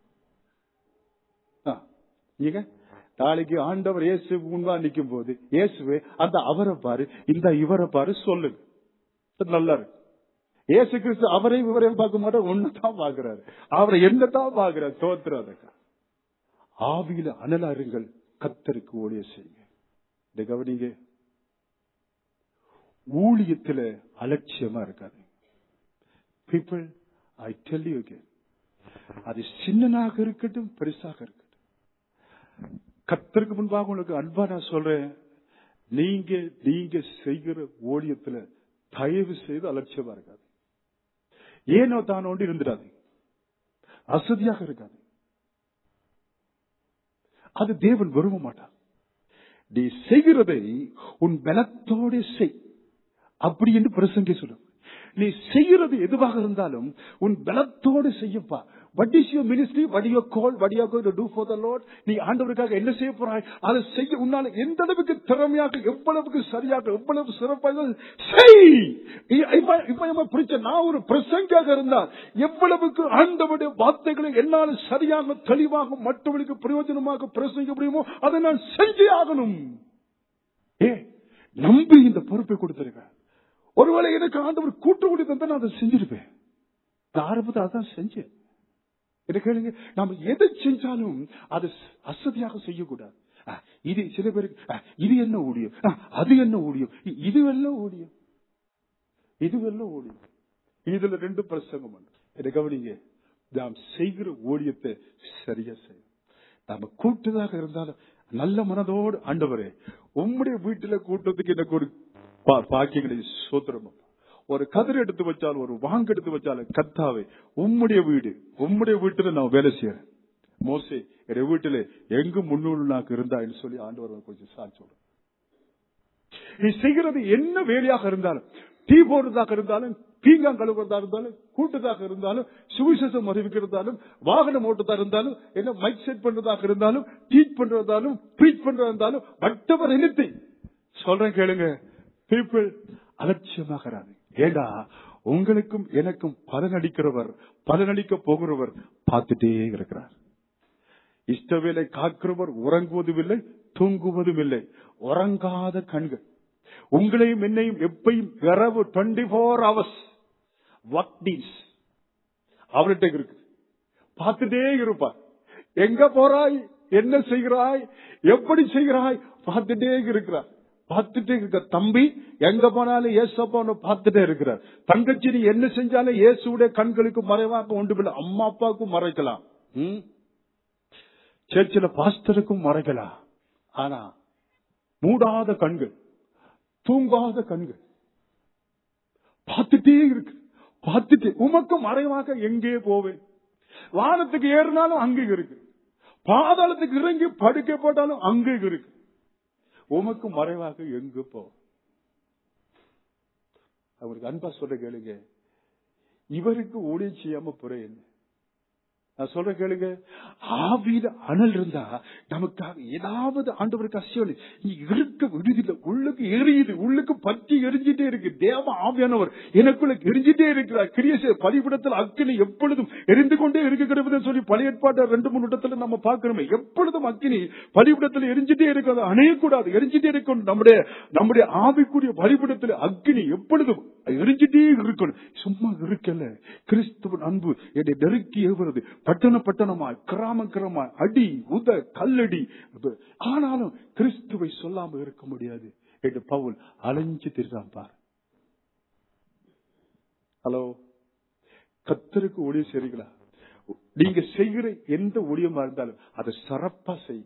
ஆ, நீங்க நாளைக்கு ஆண்டவர் இயேசு முன்பா நிக்கும் போது இயேசுவே அந்த அவரை பாரு இந்த இவரை பாரு சொல்லுங்க இது நல்லா இருக்கு இயேசு கிறிஸ்து அவரை இவரையும் பார்க்க மாட்டார் ஒன்னதான் பாக்குறாரு அவரை என்னதான் பாக்குறாரு தோத்துறாரு ஆவியில அனலா இருங்கள் கத்தருக்கு ஊழிய செய்யுங்க இந்த கவனிங்க ஊழியத்துல அலட்சியமா இருக்காது பீப்புள் ஐ டெல் யூ அது சின்னனாக இருக்கட்டும் பெருசாக இருக்கட்டும் கத்தருக்கு முன்பாக உங்களுக்கு அன்பா நான் சொல்றேன் நீங்க நீங்க செய்கிற ஊழியத்துல தயவு செய்து அலட்சியமா இருக்காது ஏனோ தான் ஒன்று இருந்துடாது அசதியாக இருக்காது அது தேவன் விரும்ப மாட்டார் நீ செய்கிறதை உன் பலத்தோட செய் அப்படி என்று பிரசங்கி சொல்லும் நீ செய்கிறது எதுவாக இருந்தாலும் உன் பலத்தோடு செய்யப்பா what is your ministry what your call what you going to do for the Lord நீ ஆண்டவருக்காக என்ன செய்ய போறாய் அதை செய்ய உன்னால எந்த அளவுக்கு திறமையாக எவ்வளவுக்கு சரியாக எவ்வளவு சிறப்பாக செய் இப்ப இப்ப நம்ம பிடிச்ச நான் ஒரு பிரசங்கியாக இருந்தால் எவ்வளவுக்கு ஆண்டவருடைய வார்த்தைகளை என்னால் சரியாக தெளிவாக மற்றவர்களுக்கு பிரயோஜனமாக பிரசங்க முடியுமோ அதை நான் செஞ்சே ஆகணும் ஏ நம்பி இந்த பொறுப்பை கொடுத்திருக்கேன் ஒருவேளை எனக்கு ஆண்டவர் கூட்டு கூடி தந்தா நான் அதை செஞ்சிருப்பேன் நான் ஆரம்பத்தில் அதான் செஞ்சேன் என்ன கேளுங்க நாம எதை செஞ்சாலும் அது அசதியாக செய்யக்கூடாது ஆ, இது சில பேருக்கு ஆ, இது என்ன ஊழியம் ஆ, அது என்ன ஊழியம் இ- இது எல்லாம் ஊழியம் இது எல்லாம் ஊழியம் இதுல ரெண்டு பிரசங்கம் உண்டு. இதை கவனிங்க நாம் செய்கிற ஊழியத்தை சரியா செய்யும் நாம கூட்டுதாக இருந்தாலும் நல்ல மனதோடு ஆண்டவரே உம்முடைய வீட்டுல கூட்டத்துக்கு எனக்கு ஒரு பா- பாக்கியங்களை சோத்திரம் ஒரு கதிர் எடுத்து வச்சாலும் ஒரு வாங்க எடுத்து வச்சாலும் கத்தாவே உம்முடைய வீடு உம்முடைய வீட்டுல நான் வேலை செய்யறேன் மோசே என் வீட்டுல எங்கு முன்னூறு இருந்தான்னு சொல்லி ஆண்டவர் கொஞ்சம் சாட்சி சொல்றேன் நீ செய்கிறது என்ன வேலையாக இருந்தாலும் டீ போடுறதாக இருந்தாலும் பீங்கான் கழுவுறதா இருந்தாலும் கூட்டுதாக இருந்தாலும் சுவிசேஷம் அறிவிக்கிறதாலும் வாகனம் ஓட்டுறதா இருந்தாலும் என்ன மைக் செட் பண்றதாக இருந்தாலும் டீச் பண்றதாலும் ப்ரீச் பண்றதா இருந்தாலும் வட்டவர் நினைத்து சொல்றேன் கேளுங்க பீப்புள் அலட்சியமாகிறாரு ஏண்டா உங்களுக்கும் எனக்கும் பலனளிக்கிறவர் பலனளிக்க போகிறவர் பார்த்துட்டே இருக்கிறார் இஷ்டவேலை காக்கிறவர் உறங்குவதும் இல்லை தூங்குவதும் இல்லை உறங்காத கண்கள் உங்களையும் என்னையும் எப்பையும் இரவு டுவெண்டி போர் ஹவர்ஸ் ஒர்க் டீஸ் அவர்கிட்ட இருக்கு பார்த்துட்டே இருப்பார் எங்க போறாய் என்ன செய்கிறாய் எப்படி செய்கிறாய் பார்த்துட்டே இருக்கிறார் பார்த்துட்டே இருக்க தம்பி எங்க போனாலும் ஏசப்பான்னு பார்த்துட்டே இருக்கிறார் தங்கச்சி நீ என்ன செஞ்சாலும் இயேசுடைய கண்களுக்கு மறைவாக்க ஒன்றுமில்லை அம்மா அப்பாவுக்கும் மறைக்கலாம் ம்? சர்ச்சில் பாஸ்டருக்கும் மறைக்கலாம் ஆனா மூடாத கண்கள் தூங்காத கண்கள் பார்த்துட்டே இருக்கு பார்த்துட்டு உமக்கு மறைவாக எங்கே போவேன் வானத்துக்கு ஏறினாலும் அங்கே இருக்கு பாதாளத்துக்கு இறங்கி படுக்க போட்டாலும் அங்கே இருக்கு உமக்கு மறைவாக எங்கு போ அவருக்கு அன்பா சொல்ற கேளுங்க இவருக்கு ஊழியம் செய்யாம புற என்ன நான் சொல்ற கேளுங்க ஆவியில அனல் இருந்தா நமக்காக ஏதாவது ஆண்டவருக்கு அசியம் இங்க இருக்க விடுதில்ல உள்ளுக்கு எரியுது உள்ளுக்கு பற்றி எரிஞ்சிட்டே இருக்கு தேவ ஆவியானவர் எனக்குள்ள எரிஞ்சிட்டே இருக்கிறார் கிரியச பதிவிடத்தில் அக்கினி எப்பொழுதும் எரிந்து கொண்டே இருக்கிறது சொல்லி பழைய ஏற்பாட்டை ரெண்டு மூணு இடத்துல நம்ம பார்க்கிறோமே எப்பொழுதும் அக்கினி பலிபிடத்தில் எரிஞ்சிட்டே இருக்கிறது அணையக்கூடாது எரிஞ்சிட்டே இருக்கணும் நம்முடைய நம்முடைய ஆவிக்குரிய பலிபிடத்தில் அக்கினி எப்பொழுதும் எரிஞ்சிட்டே இருக்கணும் சும்மா இருக்கல கிறிஸ்துவன் அன்பு என்னை நெருக்கி ஏவுறது பட்டண பட்டணமாய் கிராம கிராமமாய் அடி உத கல்லடி ஆனாலும் கிறிஸ்துவை சொல்லாம இருக்க முடியாது என்று பவுல் அலைஞ்சு திரிறான் பார் ஹலோ கத்தருக்கு ஒளிய செய்றீங்களா நீங்க செய்கிற எந்த ஒளியமா இருந்தாலும் அதை சிறப்பா செய்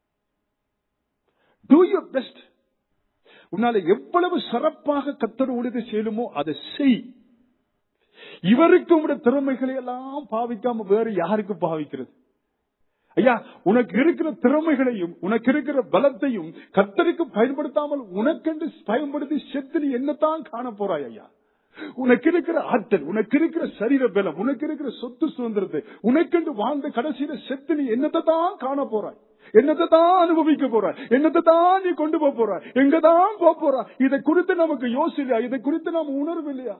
டூ யூர் பெஸ்ட் உன்னால எவ்வளவு சிறப்பாக கத்தர் ஊழியத்தை செய்யணுமோ அதை செய் இவருக்கு உடைய திறமைகளை எல்லாம் பாவிக்காம வேற யாருக்கு பாவிக்கிறது ஐயா உனக்கு இருக்கிற திறமைகளையும் உனக்கு இருக்கிற பலத்தையும் கத்தருக்கு பயன்படுத்தாமல் உனக்கென்று பயன்படுத்தி செத்து நீ என்னத்தான் காண போறாய் ஐயா உனக்கு இருக்கிற ஆற்றல் உனக்கு இருக்கிற சரீர பலம் உனக்கு இருக்கிற சொத்து சுதந்திரத்தை உனக்கென்று வாழ்ந்த கடைசியில செத்து நீ என்னத்தை தான் காண போறாய் என்னத்தை தான் அனுபவிக்க போறாய் என்னத்தை தான் நீ கொண்டு போக போறாய் எங்க தான் போக போறா இதை குறித்து நமக்கு யோசிலையா இதை குறித்து நாம் உணர்வு இல்லையா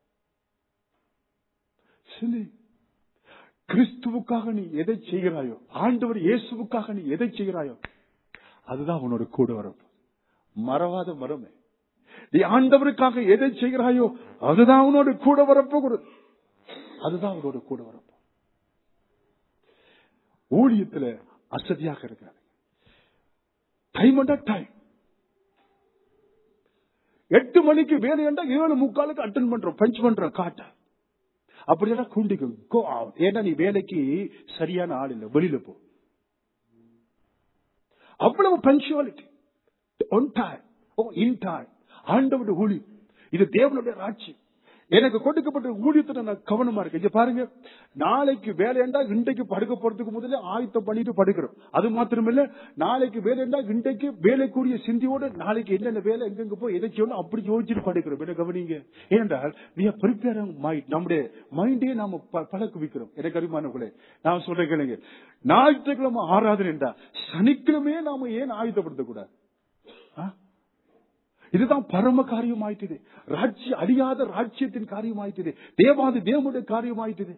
சிந்தி கிறிஸ்துவுக்காக நீ எதை செய்கிறாயோ ஆண்டவர் இயேசுவுக்காக நீ எதை செய்கிறாயோ அதுதான் உன்னோட கூட வரும் மறவாத மரமே நீ ஆண்டவருக்காக எதை செய்கிறாயோ அதுதான் உன்னோட கூட வரப்போகிறது அதுதான் உன்னோட கூட வரப்போ ஊழியத்துல அசதியாக இருக்கிறார் டைம் டைம் எட்டு மணிக்கு வேலையண்டா ஏழு முக்காலுக்கு அட்டன் பண்றோம் பஞ்ச் பண்றோம் காட்ட அப்படின்னா கூண்டிக்கும் கோ அவுட் ஏன்னா நீ வேலைக்கு சரியான ஆள் இல்ல வெளியில போ அவ்வளவு பஞ்சுவாலிட்டி ஒன் டைம் ஓ இன் டைம் ஆண்டவருடைய ஊழி இது தேவனுடைய ராட்சி எனக்கு கொடுக்கப்பட்ட ஊழியத்துல நான் கவனமா இருக்கேன் இங்க பாருங்க நாளைக்கு வேலையண்டா இன்றைக்கு படுக்க போறதுக்கு முதல்ல ஆயத்தம் பண்ணிட்டு படுக்கிறோம் அது மாத்திரமில்ல நாளைக்கு வேலையண்டா இன்றைக்கு வேலைக்குரிய சிந்தியோட நாளைக்கு என்னென்ன வேலை எங்கெங்க போய் எதை செய்யணும் அப்படி யோசிச்சுட்டு படுக்கிறோம் என்ன கவனிங்க ஏனென்றால் we are preparing mind நம்முடைய மைண்டே நாம ப- பழக்க வைக்கிறோம் எனக்கு அறிமானவர்களே நான் சொல்றேன் கேளுங்க ஞாயிற்றுக்கிழமை ஆராதனை என்றா சனிக்கிழமையே நாம ஏன் ஆயுதப்படுத்த கூடாது ஆ? இதுதான் பரம காரியமாயிட்டது ராஜ்ய அழியாத ராஜ்யத்தின் காரியமாயிட்டது தேவாதி தேவனுடைய காரியமாயிட்டது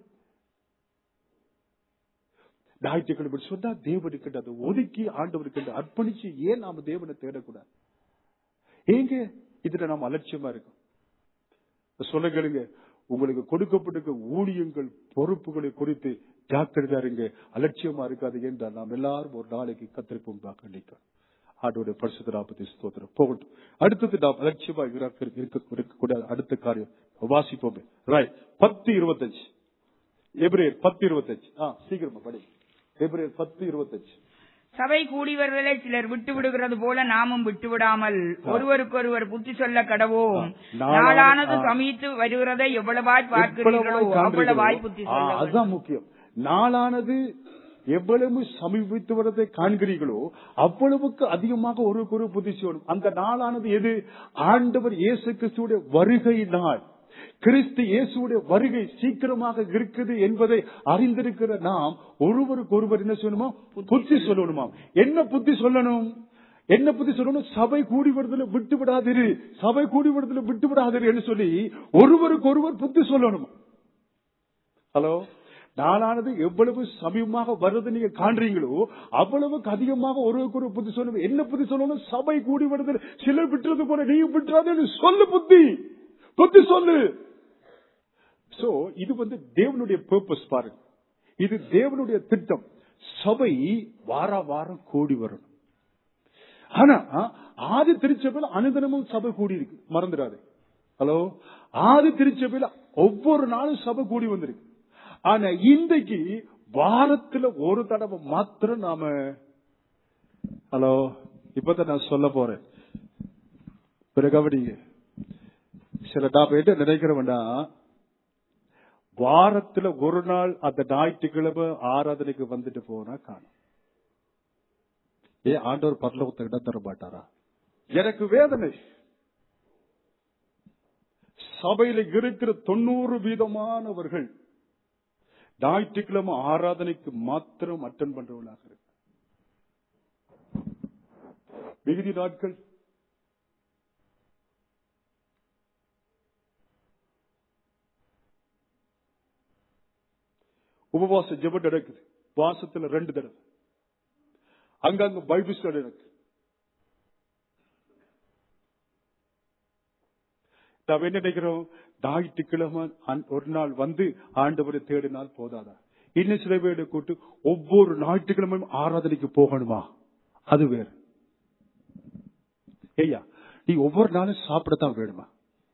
ஞாயிற்றுக்கிழமை சொன்னா தேவனுக்கு அதை ஒதுக்கி ஆண்டவருக்கு அர்ப்பணிச்சு ஏன் நாம தேவனை தேடக்கூடாது ஏங்க இதுல நாம் அலட்சியமா இருக்கும் சொல்ல கேளுங்க உங்களுக்கு கொடுக்கப்பட்டிருக்க ஊழியங்கள் பொறுப்புகளை குறித்து ஜாக்கிரதா இருங்க அலட்சியமா இருக்காது என்றால் நாம் எல்லாரும் ஒரு நாளைக்கு கத்திரிப்போம் நினைக்கிறோம் ஆண்டோடைய பரிசுத்த நாற்பத்தி ஸ்தோத்திரம் போகட்டும் அடுத்தது நாம் அலட்சியமா இருக்க இருக்க- இருக்கக்கூடிய அடுத்த காரியம் வாசிப்போமே ராய் பத்து இருபத்தஞ்சு எபிரேயர் பத்து இருபத்தஞ்சு ஆ சீக்கிரமா படி எபிரேயர் பத்து இருபத்தஞ்சு சபை கூடியவர்களை சிலர் விட்டு விடுகிறது போல நாமும் விட்டு விடாமல் ஒருவருக்கொருவர் புத்தி சொல்ல கடவோம் ஆ. நாளானது ஆ. சமீத்து வருகிறதை எவ்வளவாய் பார்க்கிறீர்களோ எவ்வளவாய் அவ்வளவாய் காண்கிறீர்களோ? புத்தி ஆ, சொல்ல அதுதான் முக்கியம் நாளானது எவ்வளவு சமீபித்து வரதை காண்கிறீர்களோ அவ்வளவுக்கு அதிகமாக ஒரு குரு புத்தி சொல்லணும் அந்த நாளானது எது ஆண்டவர் இயேசு கிறிஸ்துடைய வருகை நாள் கிறிஸ்து இயேசுடைய வருகை சீக்கிரமாக இருக்குது என்பதை அறிந்திருக்கிற நாம் ஒருவருக்கு ஒருவர் என்ன சொல்லணுமா புத்தி சொல்லணுமா என்ன புத்தி சொல்லணும் என்ன புத்தி சொல்லணும் சபை கூடி வருதல விட்டு விடாதிரு சபை கூடி வருதல விட்டு விடாதிரு என்று சொல்லி ஒருவருக்கு ஒருவர் புத்தி சொல்லணும் ஹலோ நாளானது எவ்வளவு சமீபமாக வருது நீங்க காண்றீங்களோ அவ்வளவுக்கு அதிகமாக ஒருவருக்கு ஒரு புத்தி சொல்லணும் என்ன புத்தி சொல்லணும் சபை கூடி வருது சிலர் விட்டுறது போல நீ விட்டுறாது சொல்லு புத்தி புத்தி சொல்லு சோ இது வந்து தேவனுடைய பர்பஸ் பாருங்க இது தேவனுடைய திட்டம் சபை வார வாரம் கூடி வரணும் ஆனா ஆதி திருச்சபையில அனுதினமும் சபை கூடி இருக்கு மறந்துடாது ஹலோ ஆதி திருச்சபையில ஒவ்வொரு நாளும் சபை கூடி வந்திருக்கு ஆனா இன்றைக்கு வாரத்துல ஒரு தடவை மாத்திரம் நாம ஹலோ இப்பதான் நான் சொல்ல போறேன் பிறகு கவனிங்க சில நான் என்ன நினைக்கிறவன்டா வாரத்துல ஒரு நாள் அந்த ஞாயிற்றுக்கிழமை ஆராதனைக்கு வந்துட்டு போனா காணும் ஏன் ஆண்டவர் பரலோகத்தை இடம் தர மாட்டாரா எனக்கு வேதனை சபையில இருக்கிற தொண்ணூறு வீதமானவர்கள் ஞாயிற்றுக்கிழமை ஆராதனைக்கு மாத்திரம் அட்டன் பண்றவர்களாக இருக்கு மிகுதி நாட்கள் உபவாச ஜெபம் நடக்குது வாசத்துல ரெண்டு தடவை அங்கங்க பைபிள் ஸ்டடி நடக்குது நாம் என்ன நினைக்கிறோம் ஞாயிற்றுக்கிழமை அன்- ஒரு நாள் வந்து ஆண்டவரை தேடினால் போதாதா இன்னும் சில பேரை கூட்டு ஒவ்வொரு ஞாயிற்றுக்கிழமையும் ஆராதனைக்கு போகணுமா அது வேறு ஐயா நீ ஒவ்வொரு நாளும் சாப்பிடத்தான் வேணுமா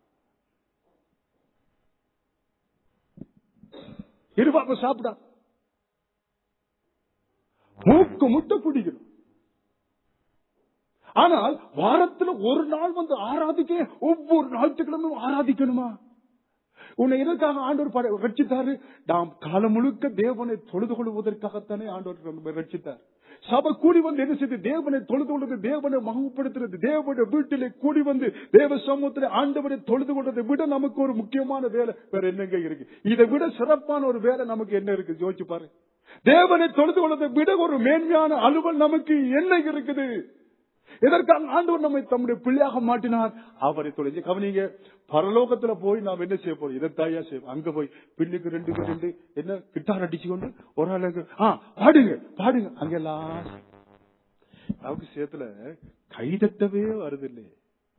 இருபாப்ப சாப்பிடா மூக்கு முட்டை குடிக்கணும் ஆனால் வாரத்துல ஒரு நாள் வந்து ஆராதிக்க ஒவ்வொரு ஞாயிற்றுக்கிழமையும் ஆராதிக்கணுமா உன்னை எதற்காக ஆண்டவர் பட- ரட்சித்தாரு நாம் காலம் முழுக்க தேவனை தொழுது கொள்வதற்காகத்தானே ஆண்டவர் நம்மை ரட்சித்தார் சபை கூடி வந்து என்ன செய்து தேவனை தொழுது கொள்வது தேவனை மகப்படுத்துறது தேவனுடைய வீட்டிலே கூடி வந்து தேவ சமூகத்திலே ஆண்டவரை தொழுது கொள்வதை விட நமக்கு ஒரு முக்கியமான வேலை வேற என்னங்க இருக்கு இதை விட சிறப்பான ஒரு வேலை நமக்கு என்ன இருக்கு யோசிச்சு பாரு தேவனை தொழுது கொள்வதை விட ஒரு மேன்மையான அலுவல் நமக்கு என்ன இருக்குது எதற்காக ஆண்டவர் நம்மை தம்முடைய பிள்ளையாக மாட்டினார் அவரை தொலைஞ்சு கவனிங்க பரலோகத்துல போய் நாம் என்ன செய்ய போறோம் இதைத்தாயா செய்வோம் அங்க போய் பின்னுக்கு ரெண்டு பேர் ரெண்டு என்ன கிட்டார் அடிச்சு கொண்டு ஒரு ஆளுக்கு ஆ பாடுங்க பாடுங்க அங்கெல்லாம் நமக்கு சேத்துல கைதட்டவே வருது இல்லையே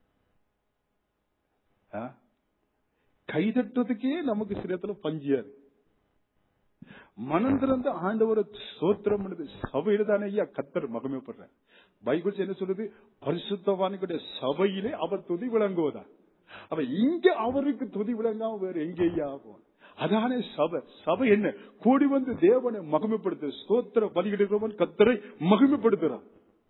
ஆ? கைதட்டுறதுக்கே நமக்கு சிலத்துல பஞ்சியா இருக்கு மனம் திறந்து ஆண்டவரை சோத்திரம் பண்ணுது சபையில தானே ஐயா கத்தர் மகிமைப்படுற பைபிள் என்ன சொல்லுது பரிசுத்தவானுடைய சபையிலே அவர் துதி விளங்குவதா அவ இங்க அவருக்கு துதி விளங்காம வேற எங்க ஐயா ஆகும் அதானே சபை சபை என்ன கூடி வந்து தேவனை மகிமைப்படுத்து ஸ்தோத்திர பலியிடுகிறவன் கத்தரை மகிமைப்படுத்துறான்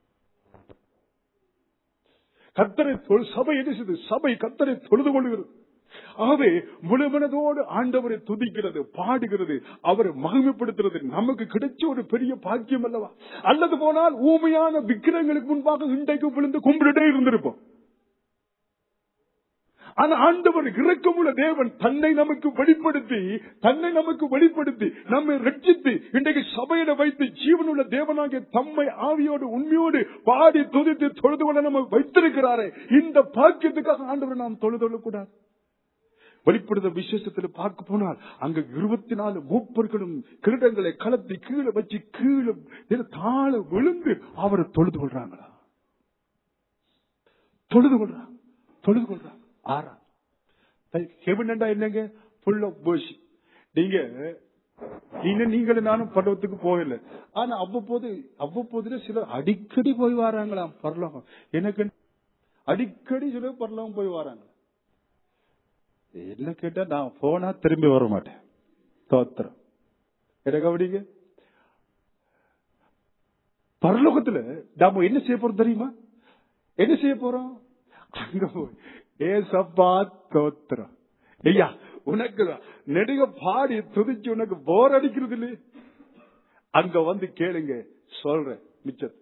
கத்தரை தொழு- சபை என்ன செய்யுது சபை கத்தரை தொழுது கொள்கிறது ஆகவே முழுமனதோடு ஆண்டவரை துதிக்கிறது பாடுகிறது அவரை மகிமைப்படுத்துறது நமக்கு கிடைச்ச ஒரு பெரிய பாக்கியம் அல்லவா அல்லது போனால் ஊமையான விக்கிரங்களுக்கு முன்பாக இன்றைக்கு விழுந்து கும்பிட்டுட்டே இருந்திருப்போம் ஆனா ஆண்டவர் இரக்கமுள்ள தேவன் தன்னை நமக்கு வெளிப்படுத்தி தன்னை நமக்கு வெளிப்படுத்தி நம்மை ரட்சித்து இன்றைக்கு சபையில வைத்து ஜீவனுள்ள தேவனாகிய தம்மை ஆவியோடு உண்மையோடு பாடி துதித்து தொழுது கொள்ள நம்ம வைத்திருக்கிறாரே இந்த பாக்கியத்துக்காக ஆண்டவர் நாம் தொழுது கூடாது வெளிப்படுத்த விசேஷத்தில் பார்க்க போனால் அங்க இருபத்தி நாலு மூப்பர்களும் கிரீடங்களை கலத்தி கீழே வச்சு கீழே நில- தாழ விழுந்து அவரை தொழுது கொள்றாங்களா தொழுது கொள்றாங்க தொழுது கொள்றாங்க ஆறா ஹெவன் என்னங்க ஃபுல் ஆஃப் worship. நீங்க நீங்க நீங்களும் நானும் பருவத்துக்கு போகல ஆனா அவ்வப்போது அவ்வப்போதுல சிலர் அடிக்கடி போய் வராங்களாம் பரலோகம் எனக்கு அடிக்கடி சிலர் பரலோகம் போய் வராங்க என்ன கேட்டா நான் போனா திரும்பி வர மாட்டேன் தோத்திரம் என்ன கவனிங்க பரலோகத்துல நாம என்ன செய்ய போறோம் தெரியுமா என்ன செய்ய போறோம் அங்க போய் ஏசப்பா தோத்திரம் ஐயா உனக்கு நெடுக பாடி துதிச்சு உனக்கு போர் அடிக்கிறது இல்லையே அங்க வந்து கேளுங்க சொல்றேன் மிச்சம்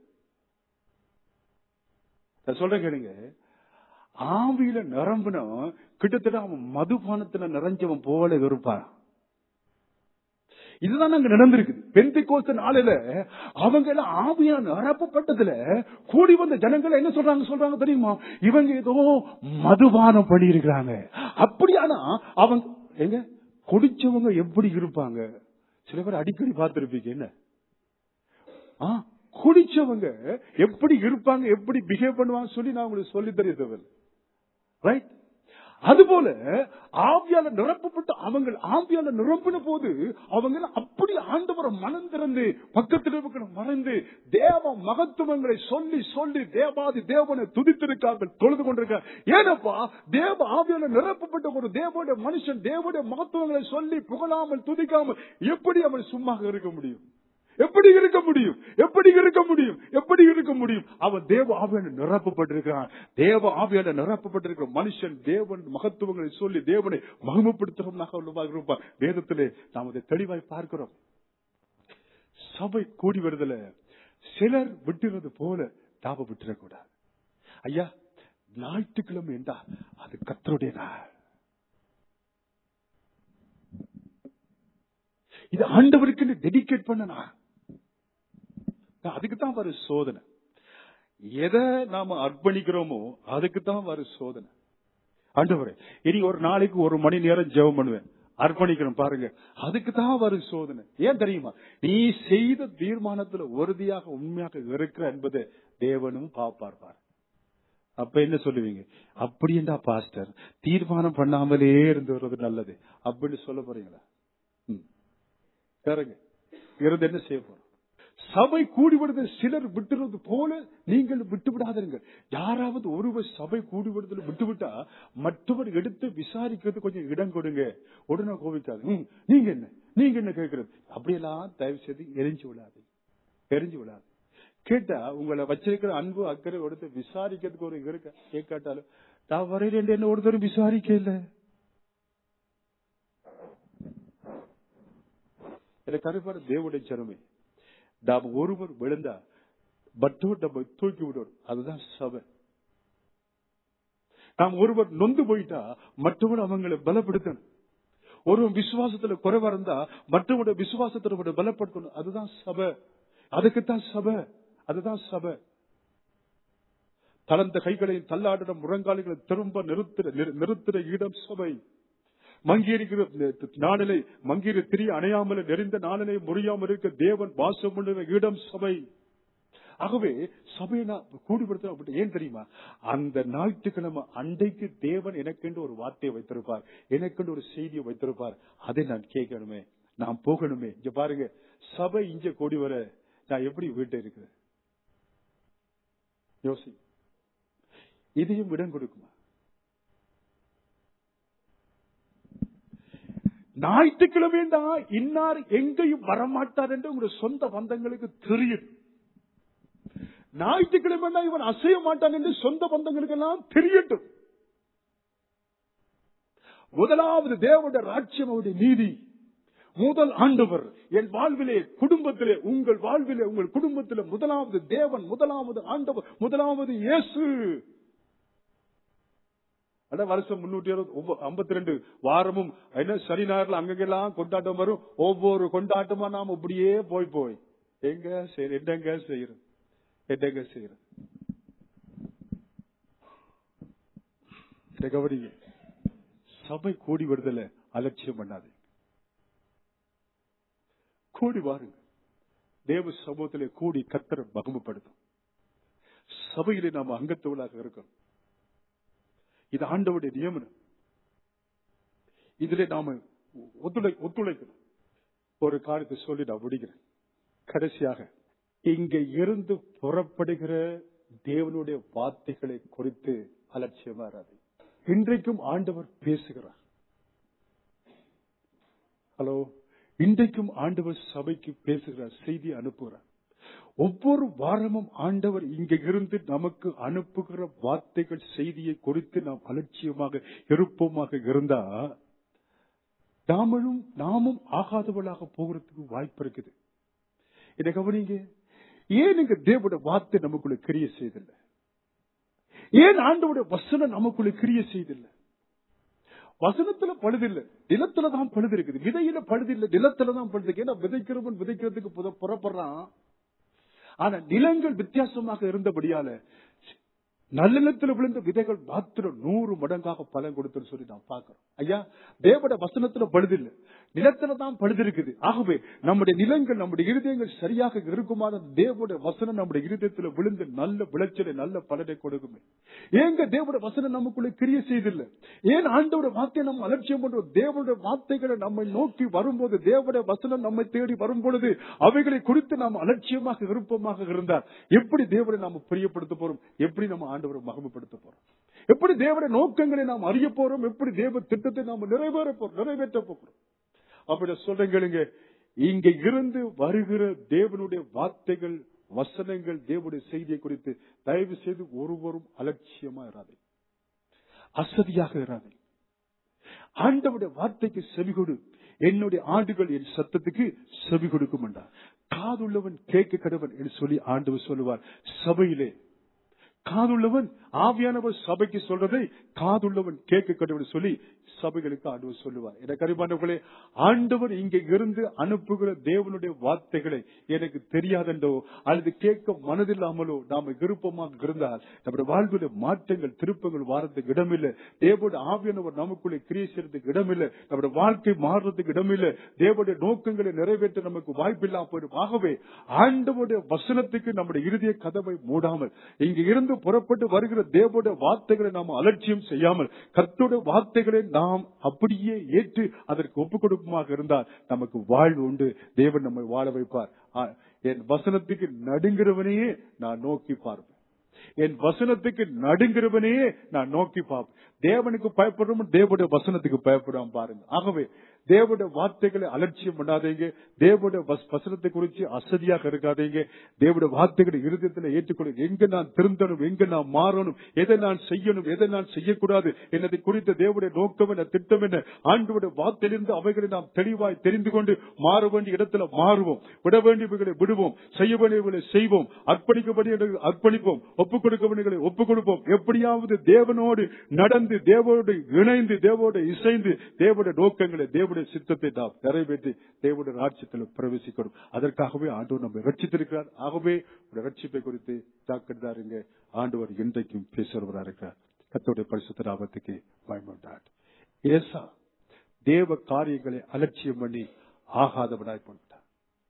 நான் சொல்றேன் கேளுங்க ஆவியில நிரம்பினும் கிட்டத்தட்ட அவன் மதுபானத்துல நிறைஞ்சவன் போல இருப்பான் இதுதான் அங்க நடந்திருக்குது பெந்தி கோஸ்த நாளில அவங்க எல்லாம் ஆவியா நிரப்பப்பட்டதுல கூடி வந்த ஜனங்கள் என்ன சொல்றாங்க சொல்றாங்க தெரியுமா இவங்க ஏதோ மதுபானம் பண்ணி இருக்கிறாங்க அப்படியானா அவங்க எங்க குடிச்சவங்க எப்படி இருப்பாங்க சில பேர் அடிக்கடி பார்த்திருப்பீங்க என்ன ஆ, குடிச்சவங்க எப்படி இருப்பாங்க எப்படி பிஹேவ் பண்ணுவாங்க சொல்லி நான் உங்களுக்கு சொல்லி தெரிய தேவையில்லை ரைட் அதுபோல ஆவியால நிரப்பப்பட்டு அவங்க ஆவியால நிரப்பின போது அவங்க அப்படி ஆண்டவரை மனம் திறந்து பக்கத்தில் இருக்கிற மறைந்து தேவ மகத்துவங்களை சொல்லி சொல்லி தேவாதி தேவனை துதித்திருக்கார்கள் தொழுது கொண்டிருக்காங்க ஏனப்பா தேவ ஆவியால நிரப்பப்பட்ட ஒரு தேவனுடைய மனுஷன் தேவனுடைய மகத்துவங்களை சொல்லி புகழாமல் துதிக்காமல் எப்படி அவன் சும்மா இருக்க முடியும் எப்படி இருக்க முடியும் எப்படி இருக்க முடியும் எப்படி இருக்க முடியும் அவன் தேவ ஆவியான நிரப்பப்பட்டிருக்கிறான் தேவ ஆவியான நிரப்பப்பட்டிருக்கிற மனுஷன் தேவன் மகத்துவங்களை சொல்லி தேவனை மகிமைப்படுத்துறவனாக உள்ளவாக இருப்பான் வேதத்திலே நாம் அதை தெளிவாய் பார்க்கிறோம் சபை கூடி வருதல சிலர் விட்டுறது போல தாப விட்டுறக்கூடாது ஐயா ஞாயிற்றுக்கிழமை என்றா அது கத்தருடைய நாள் இது ஆண்டவருக்கு டெடிகேட் பண்ணனா அதுக்கு தான் வரும் சோதனை எதை நாம அர்ப்பணிக்கிறோமோ அதுக்கு தான் வரும் சோதனை ஆண்டவரே இனி ஒரு நாளைக்கு ஒரு மணி நேரம் ஜெபம் பண்ணுவேன் அர்ப்பணிக்கிறோம் பாருங்க அதுக்கு தான் வரும் சோதனை ஏன் தெரியுமா நீ செய்த தீர்மானத்துல உறுதியாக உண்மையாக இருக்கிற என்பதை தேவனும் பாப்பார் பாரு அப்ப என்ன சொல்லுவீங்க அப்படி என்றா பாஸ்டர் தீர்மானம் பண்ணாமலே இருந்து வர்றது நல்லது அப்படின்னு சொல்ல போறீங்களா ம். பாருங்க இருந்து என்ன செய்ய போறோம் சபை கூடிவிடுதல் சிலர் விட்டுறது போல நீங்கள் விட்டு விடாதீர்கள் யாராவது ஒருவர் சபை கூடிவிடுதல் விட்டுவிட்டா மற்றவர் எடுத்து விசாரிக்கிறது கொஞ்சம் இடம் கொடுங்க உடனே கோவிக்காது ம், நீங்க என்ன நீங்க என்ன கேட்கறது அப்படியெல்லாம் தயவு செய்து எரிஞ்சு விடாது எரிஞ்சு விடாது கேட்டா உங்களை வச்சிருக்கிற அன்பு அக்கறை எடுத்து விசாரிக்கிறதுக்கு ஒரு இருக்க கேட்காட்டாலும் நான் வரையில என்ன ஒருத்தர் விசாரிக்க இல்ல எனக்கு கருப்பாடு தேவனுடைய சிறமை நாம் ஒருவர் விழுந்தா மற்றவர் நம்ம தூக்கி விடுவோம் அதுதான் சபை நாம் ஒருவர் நொந்து போயிட்டா மற்றவர் அவங்களை பலப்படுத்தணும் ஒருவன் விசுவாசத்துல குறைவா இருந்தா மற்றவருடைய விசுவாசத்தை நம்ம பலப்படுத்தணும் அதுதான் சபை அதுக்குத்தான் சபை அதுதான் சபை தளர்ந்த கைகளையும் தள்ளாடின முழங்கால்களை திரும்ப நிறுத்துற நிறு- நிறுத்துற இடம் சபை மங்கியிருக்கிற நாளிலை மங்கிற திரிய அணையாமல் நெறிந்த நாளிலை முறியாமல் இருக்க தேவன் வாசம் பண்ணுற இடம் சபை ஆகவே சபையை நான் கூடிப்படுத்த அப்படி ஏன் தெரியுமா அந்த ஞாயிற்றுக்கிழமை அன்றைக்கு தேவன் எனக்கென்று ஒரு வார்த்தையை வைத்திருப்பார் எனக்கென்று ஒரு செய்தியை வைத்திருப்பார் அதை நான் கேட்கணுமே நான் போகணுமே இங்க பாருங்க சபை இங்க கூடி வர நான் எப்படி வீட்டை இருக்கிறேன் யோசி இதையும் இடம் கொடுக்குமா ஞாயிற்றுக்கிழமை தான் இன்னார் எங்கேயும் வரமாட்டார் என்று உங்களுடைய சொந்த பந்தங்களுக்கு தெரியும் ஞாயிற்றுக்கிழமை இவன் அசைய மாட்டான் என்று சொந்த பந்தங்களுக்கு எல்லாம் தெரியட்டும் முதலாவது தேவனுடைய ராட்சியம் அவருடைய நீதி முதல் ஆண்டவர் என் வாழ்விலே குடும்பத்திலே உங்கள் வாழ்விலே உங்கள் குடும்பத்திலே முதலாவது தேவன் முதலாவது ஆண்டவர் முதலாவது இயேசு அட வருஷம் முன்னூற்றி ஐம்பத்தி ரெண்டு வாரமும் என்ன சனி ஞாயிறுல அங்கெல்லாம் கொண்டாட்டம் வரும் ஒவ்வொரு கொண்டாட்டமா நாம இப்படியே போய் போய் எங்க செய்யற என்னங்க செய்யறது என்னங்க செய்யறது இதை கவனிங்க சபை கூடி விடுதல அலட்சியம் பண்ணாது கூடி வாருங்க தேவ சமூகத்திலே கூடி கத்தர மகிமைப்படுத்தும் சபையிலே நாம் அங்கத்தவளாக இருக்கோம் இது ஆண்டவுடைய நியமனம் இதிலே நாம ஒத்துழை ஒத்துழைக்கணும் ஒரு காரியத்தை சொல்லி நான் முடிக்கிறேன் கடைசியாக இங்க இருந்து புறப்படுகிற தேவனுடைய வார்த்தைகளை குறித்து அலட்சியமா இராது இன்றைக்கும் ஆண்டவர் பேசுகிறார் ஹலோ இன்றைக்கும் ஆண்டவர் சபைக்கு பேசுகிறார் செய்தி அனுப்புகிறார் ஒவ்வொரு வாரமும் ஆண்டவர் இங்க இருந்து நமக்கு அனுப்புகிற வார்த்தைகள் செய்தியை குறித்து நாம் அலட்சியமாக இருப்போமாக இருந்தா நாமளும் நாமும் ஆகாதவளாக போகிறதுக்கு வாய்ப்பு இருக்குது இதை கவனிங்க ஏன் இங்க தேவனுடைய வார்த்தை நமக்குள்ள கிரிய செய்தில்லை ஏன் ஆண்டவுடைய வசனம் நமக்குள்ள கிரிய செய்தில்லை வசனத்துல பழுதில்லை நிலத்துல தான் பழுது இருக்குது விதையில பழுதில்லை நிலத்துல தான் பழுது இருக்கு. ஏன்னா விதைக்கிறவன் விதைக்கிறதுக்கு புத- புறப்படுறான் ஆனா நிலங்கள் வித்தியாசமாக இருந்தபடியால நல்லினத்தில் விழுந்த விதைகள் மாத்திரம் நூறு மடங்காக பலன் கொடுத்துன்னு சொல்லி நான் பார்க்கிறோம் ஐயா தேவட வசனத்துல பழுதில்லை நிலத்துல தான் பழுது இருக்குது ஆகவே நம்முடைய நிலங்கள் நம்முடைய இருதயங்கள் சரியாக இருக்குமான தேவனுடைய வசனம் நம்முடைய இருதயத்துல விழுந்து நல்ல விளைச்சலை நல்ல பலனை கொடுக்குமே ஏங்க தேவனுடைய வசனம் நமக்குள்ள கிரிய செய்தில்லை ஏன் ஆண்டோட வார்த்தையை நம்ம அலட்சியம் பண்றோம் தேவனுடைய வார்த்தைகளை நம்மை நோக்கி வரும்போது தேவனுடைய வசனம் நம்மை தேடி வரும் பொழுது அவைகளை குறித்து நாம் அலட்சியமாக விருப்பமாக இருந்தார் எப்படி தேவனை நாம பிரியப்படுத்த போறோம் எப்படி நம்ம ஆண்டவரை மகிமைப்படுத்த போறோம் எப்படி தேவனுடைய நோக்கங்களை நாம் அறிய போறோம் எப்படி தேவ திட்டத்தை நாம் நிறைவேற போறோம் நிறைவேற்ற போகிறோம் அப்படி சொல்றீங்க இங்க இருந்து வருகிற தேவனுடைய வார்த்தைகள் வசனங்கள் தேவனுடைய செய்தியை குறித்து தயவு செய்து ஒருவரும் அலட்சியமா இராதே அசதியாக இராதே ஆண்டவுடைய வார்த்தைக்கு செவிகொடு என்னுடைய ஆண்டுகள் என் சத்தத்துக்கு செவி கொடுக்கும் என்றார் காதுள்ளவன் கேட்க கடவன் என்று சொல்லி ஆண்டவர் சொல்லுவார் சபையிலே காதுள்ளவன் ஆவியானவர் சபைக்கு சொல்றதை காதுள்ளவன் கேட்க கடவுள் சொல்லி சபைகளுக்கு ஆண்டவர் சொல்லுவார் எனக்கு அறிவானவர்களே ஆண்டவர் இங்க இருந்து அனுப்புகிற தேவனுடைய வார்த்தைகளை எனக்கு தெரியாதென்றோ அல்லது கேட்க மனதில்லாமலோ நாம விருப்பமாக இருந்தால் நம்முடைய வாழ்வில் மாற்றங்கள் திருப்பங்கள் வாரத்துக்கு இடமில்லை தேவனுடைய ஆவியானவர் நமக்குள்ளே கிரியை செய்யறதுக்கு இடமில்லை நம்முடைய வாழ்க்கை மாறுறதுக்கு இடமில்லை தேவனுடைய நோக்கங்களை நிறைவேற்ற நமக்கு வாய்ப்பில்லாம போயிடும் ஆகவே ஆண்டவருடைய வசனத்துக்கு நம்முடைய இறுதிய கதவை மூடாமல் இங்க இருந்து புறப்பட்டு வருகிற தேவனுடைய வார்த்தைகளை நாம் அலட்சியம் செய்யாமல் கர்த்தருடைய வார்த்தைகளை நாம் அப்படியே ஏற்று அதற்கு ஒப்புக் கொடுக்குமாக இருந்தால் நமக்கு வாழ்வு உண்டு தேவன் நம்மை வாழ வைப்பார் ஆ, என் வசனத்துக்கு நடுங்கிறவனையே நான் நோக்கி பார்ப்பேன் என் வசனத்துக்கு நடுங்கிறவனையே நான் நோக்கி பார்ப்பேன் தேவனுக்கு பயப்படுறோம் தேவனுடைய வசனத்துக்கு பயப்படாம பாருங்க ஆகவே தேவனுடைய வார்த்தைகளை அலட்சியம் பண்ணாதீங்க தேவனுடைய வஸ்- வசனத்தை குறித்து அசதியாக இருக்காதீங்க தேவனுடைய வார்த்தைகளை இருதயத்தில் ஏற்றுக்கொள்ளுங்க எங்க நான் திருந்தணும் எங்க நான் மாறணும் எதை நான் செய்யணும் எதை நான் செய்யக்கூடாது என்னதை குறித்த தேவனுடைய நோக்கம் என்ன திட்டம் என்ன ஆண்டவருடைய வார்த்தையிலிருந்து அவைகளை நாம் தெளிவாய் தெரிந்து கொண்டு மாற வேண்டிய இடத்துல மாறுவோம் விட வேண்டியவைகளை விடுவோம் செய்ய வேண்டியவைகளை செய்வோம் அர்ப்பணிக்க வேண்டியவைகளை அர்ப்பணிப்போம் ஒப்புக் கொடுக்க வேண்டியவைகளை ஒப்புக் கொடுப்போம் எப்படியாவது தேவனோடு நடந்து தேவனோடு இணைந்து தேவோடு இசைந்து தேவனுடைய நோக்கங்களை தேவனுடைய சித்தத்தை நாம் நிறைவேற்றி தேவனுடைய ராட்சியத்தில் பிரவேசிக்கணும் அதற்காகவே ஆண்டவர் நம்மை ரட்சித்திருக்கிறார் ஆகவே ஒரு ரட்சிப்பை குறித்து ஜாக்கிரதாருங்க ஆண்டவர் இன்றைக்கும் பேசுறவராக இருக்கிறார் கத்தோடைய பரிசுத்த நாமத்துக்கு பயமுண்டார் ஏசா தேவ காரியங்களை அலட்சியம் பண்ணி ஆகாதவனாய் பண்ணிட்டார்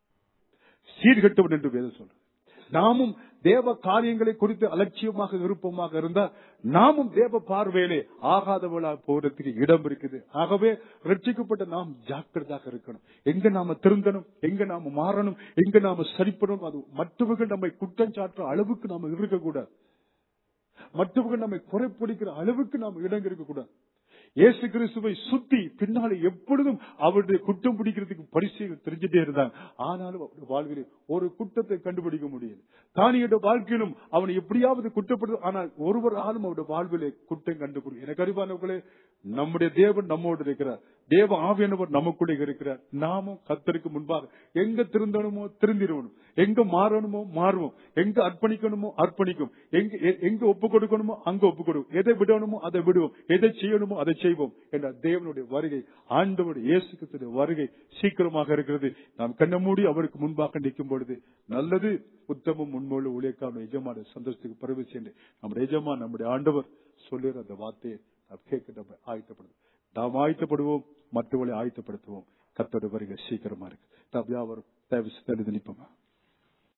சீர்கெட்டவன் என்று வேதம் சொல்றது நாமும் தேவ காரியங்களை குறித்து அலட்சியமாக விருப்பமாக இருந்தால் நாமும் தேவ பார்வையிலே ஆகாதவளா போறதுக்கு இடம் இருக்குது ஆகவே ரட்சிக்கப்பட்ட நாம் ஜாக்கிரதாக இருக்கணும் எங்க நாம திருந்தணும் எங்க நாம மாறணும் எங்க நாம சரிப்படணும் அது மற்றவர்கள் நம்மை குற்றம் சாட்டுற அளவுக்கு நாம இருக்கக்கூடாது மற்றவர்கள் நம்மை குறைப்பிடிக்கிற அளவுக்கு நாம் இடம் இருக்கக்கூடாது இயேசு கிறிஸ்துவை சுத்தி பின்னாலே எப்பொழுதும் அவருடைய குற்றம் பிடிக்கிறதுக்கு பரிசீலனை தெரிஞ்சுட்டே இருந்தாங்க ஆனாலும் அவருடைய வாழ்விலே ஒரு குற்றத்தை கண்டுபிடிக்க முடியல தானியோட வாழ்க்கையிலும் அவனை எப்படியாவது குற்றப்படுது ஆனால் ஒருவராலும் அவருடைய வாழ்விலே குற்றம் கண்டுபிடி எனக்கு அறிவானவர்களே நம்முடைய தேவன் நம்மோடு இருக்கிறார் தேவ ஆவியானவர் நமக்குள்ளே இருக்கிறார் நாமும் கத்தருக்கு முன்பாக எங்க திருந்தணுமோ திருந்திடணும் எங்க மாறணுமோ மாறுவோம் எங்க அர்ப்பணிக்கணுமோ அர்ப்பணிக்கும் எங்க எ- எங்க ஒப்பு கொடுக்கணுமோ அங்க ஒப்பு கொடுக்கும் எதை விடணுமோ அதை விடுவோம் எதை செய்யணுமோ அதை செய்வோம் என்ற தேவனுடைய வருகை ஆண்டவருடைய இயேசு கிறிஸ்துவின் வருகை சீக்கிரமாக இருக்கிறது நாம் கண்ண மூடி அவருக்கு முன்பாக நிற்கும் பொழுது நல்லது உத்தமம் முன்மொழி உழைக்காம எஜமான சந்தோஷத்துக்கு பிரவேசி என்று நம்முடைய எஜமா நம்முடைய ஆண்டவர் சொல்லுகிற அந்த வார்த்தையை நாம் கேட்க நம்ம ஆயத்தப்படுவோம் நாம் ஆயத்தப்படுவோம் மற்றவர்களை ஆயத்தப்படுத்துவோம் கத்தோட வருகை சீக்கிரமா இருக்கு நாம் யாவரும் தயவு செய்து எழுதி நிற்போமா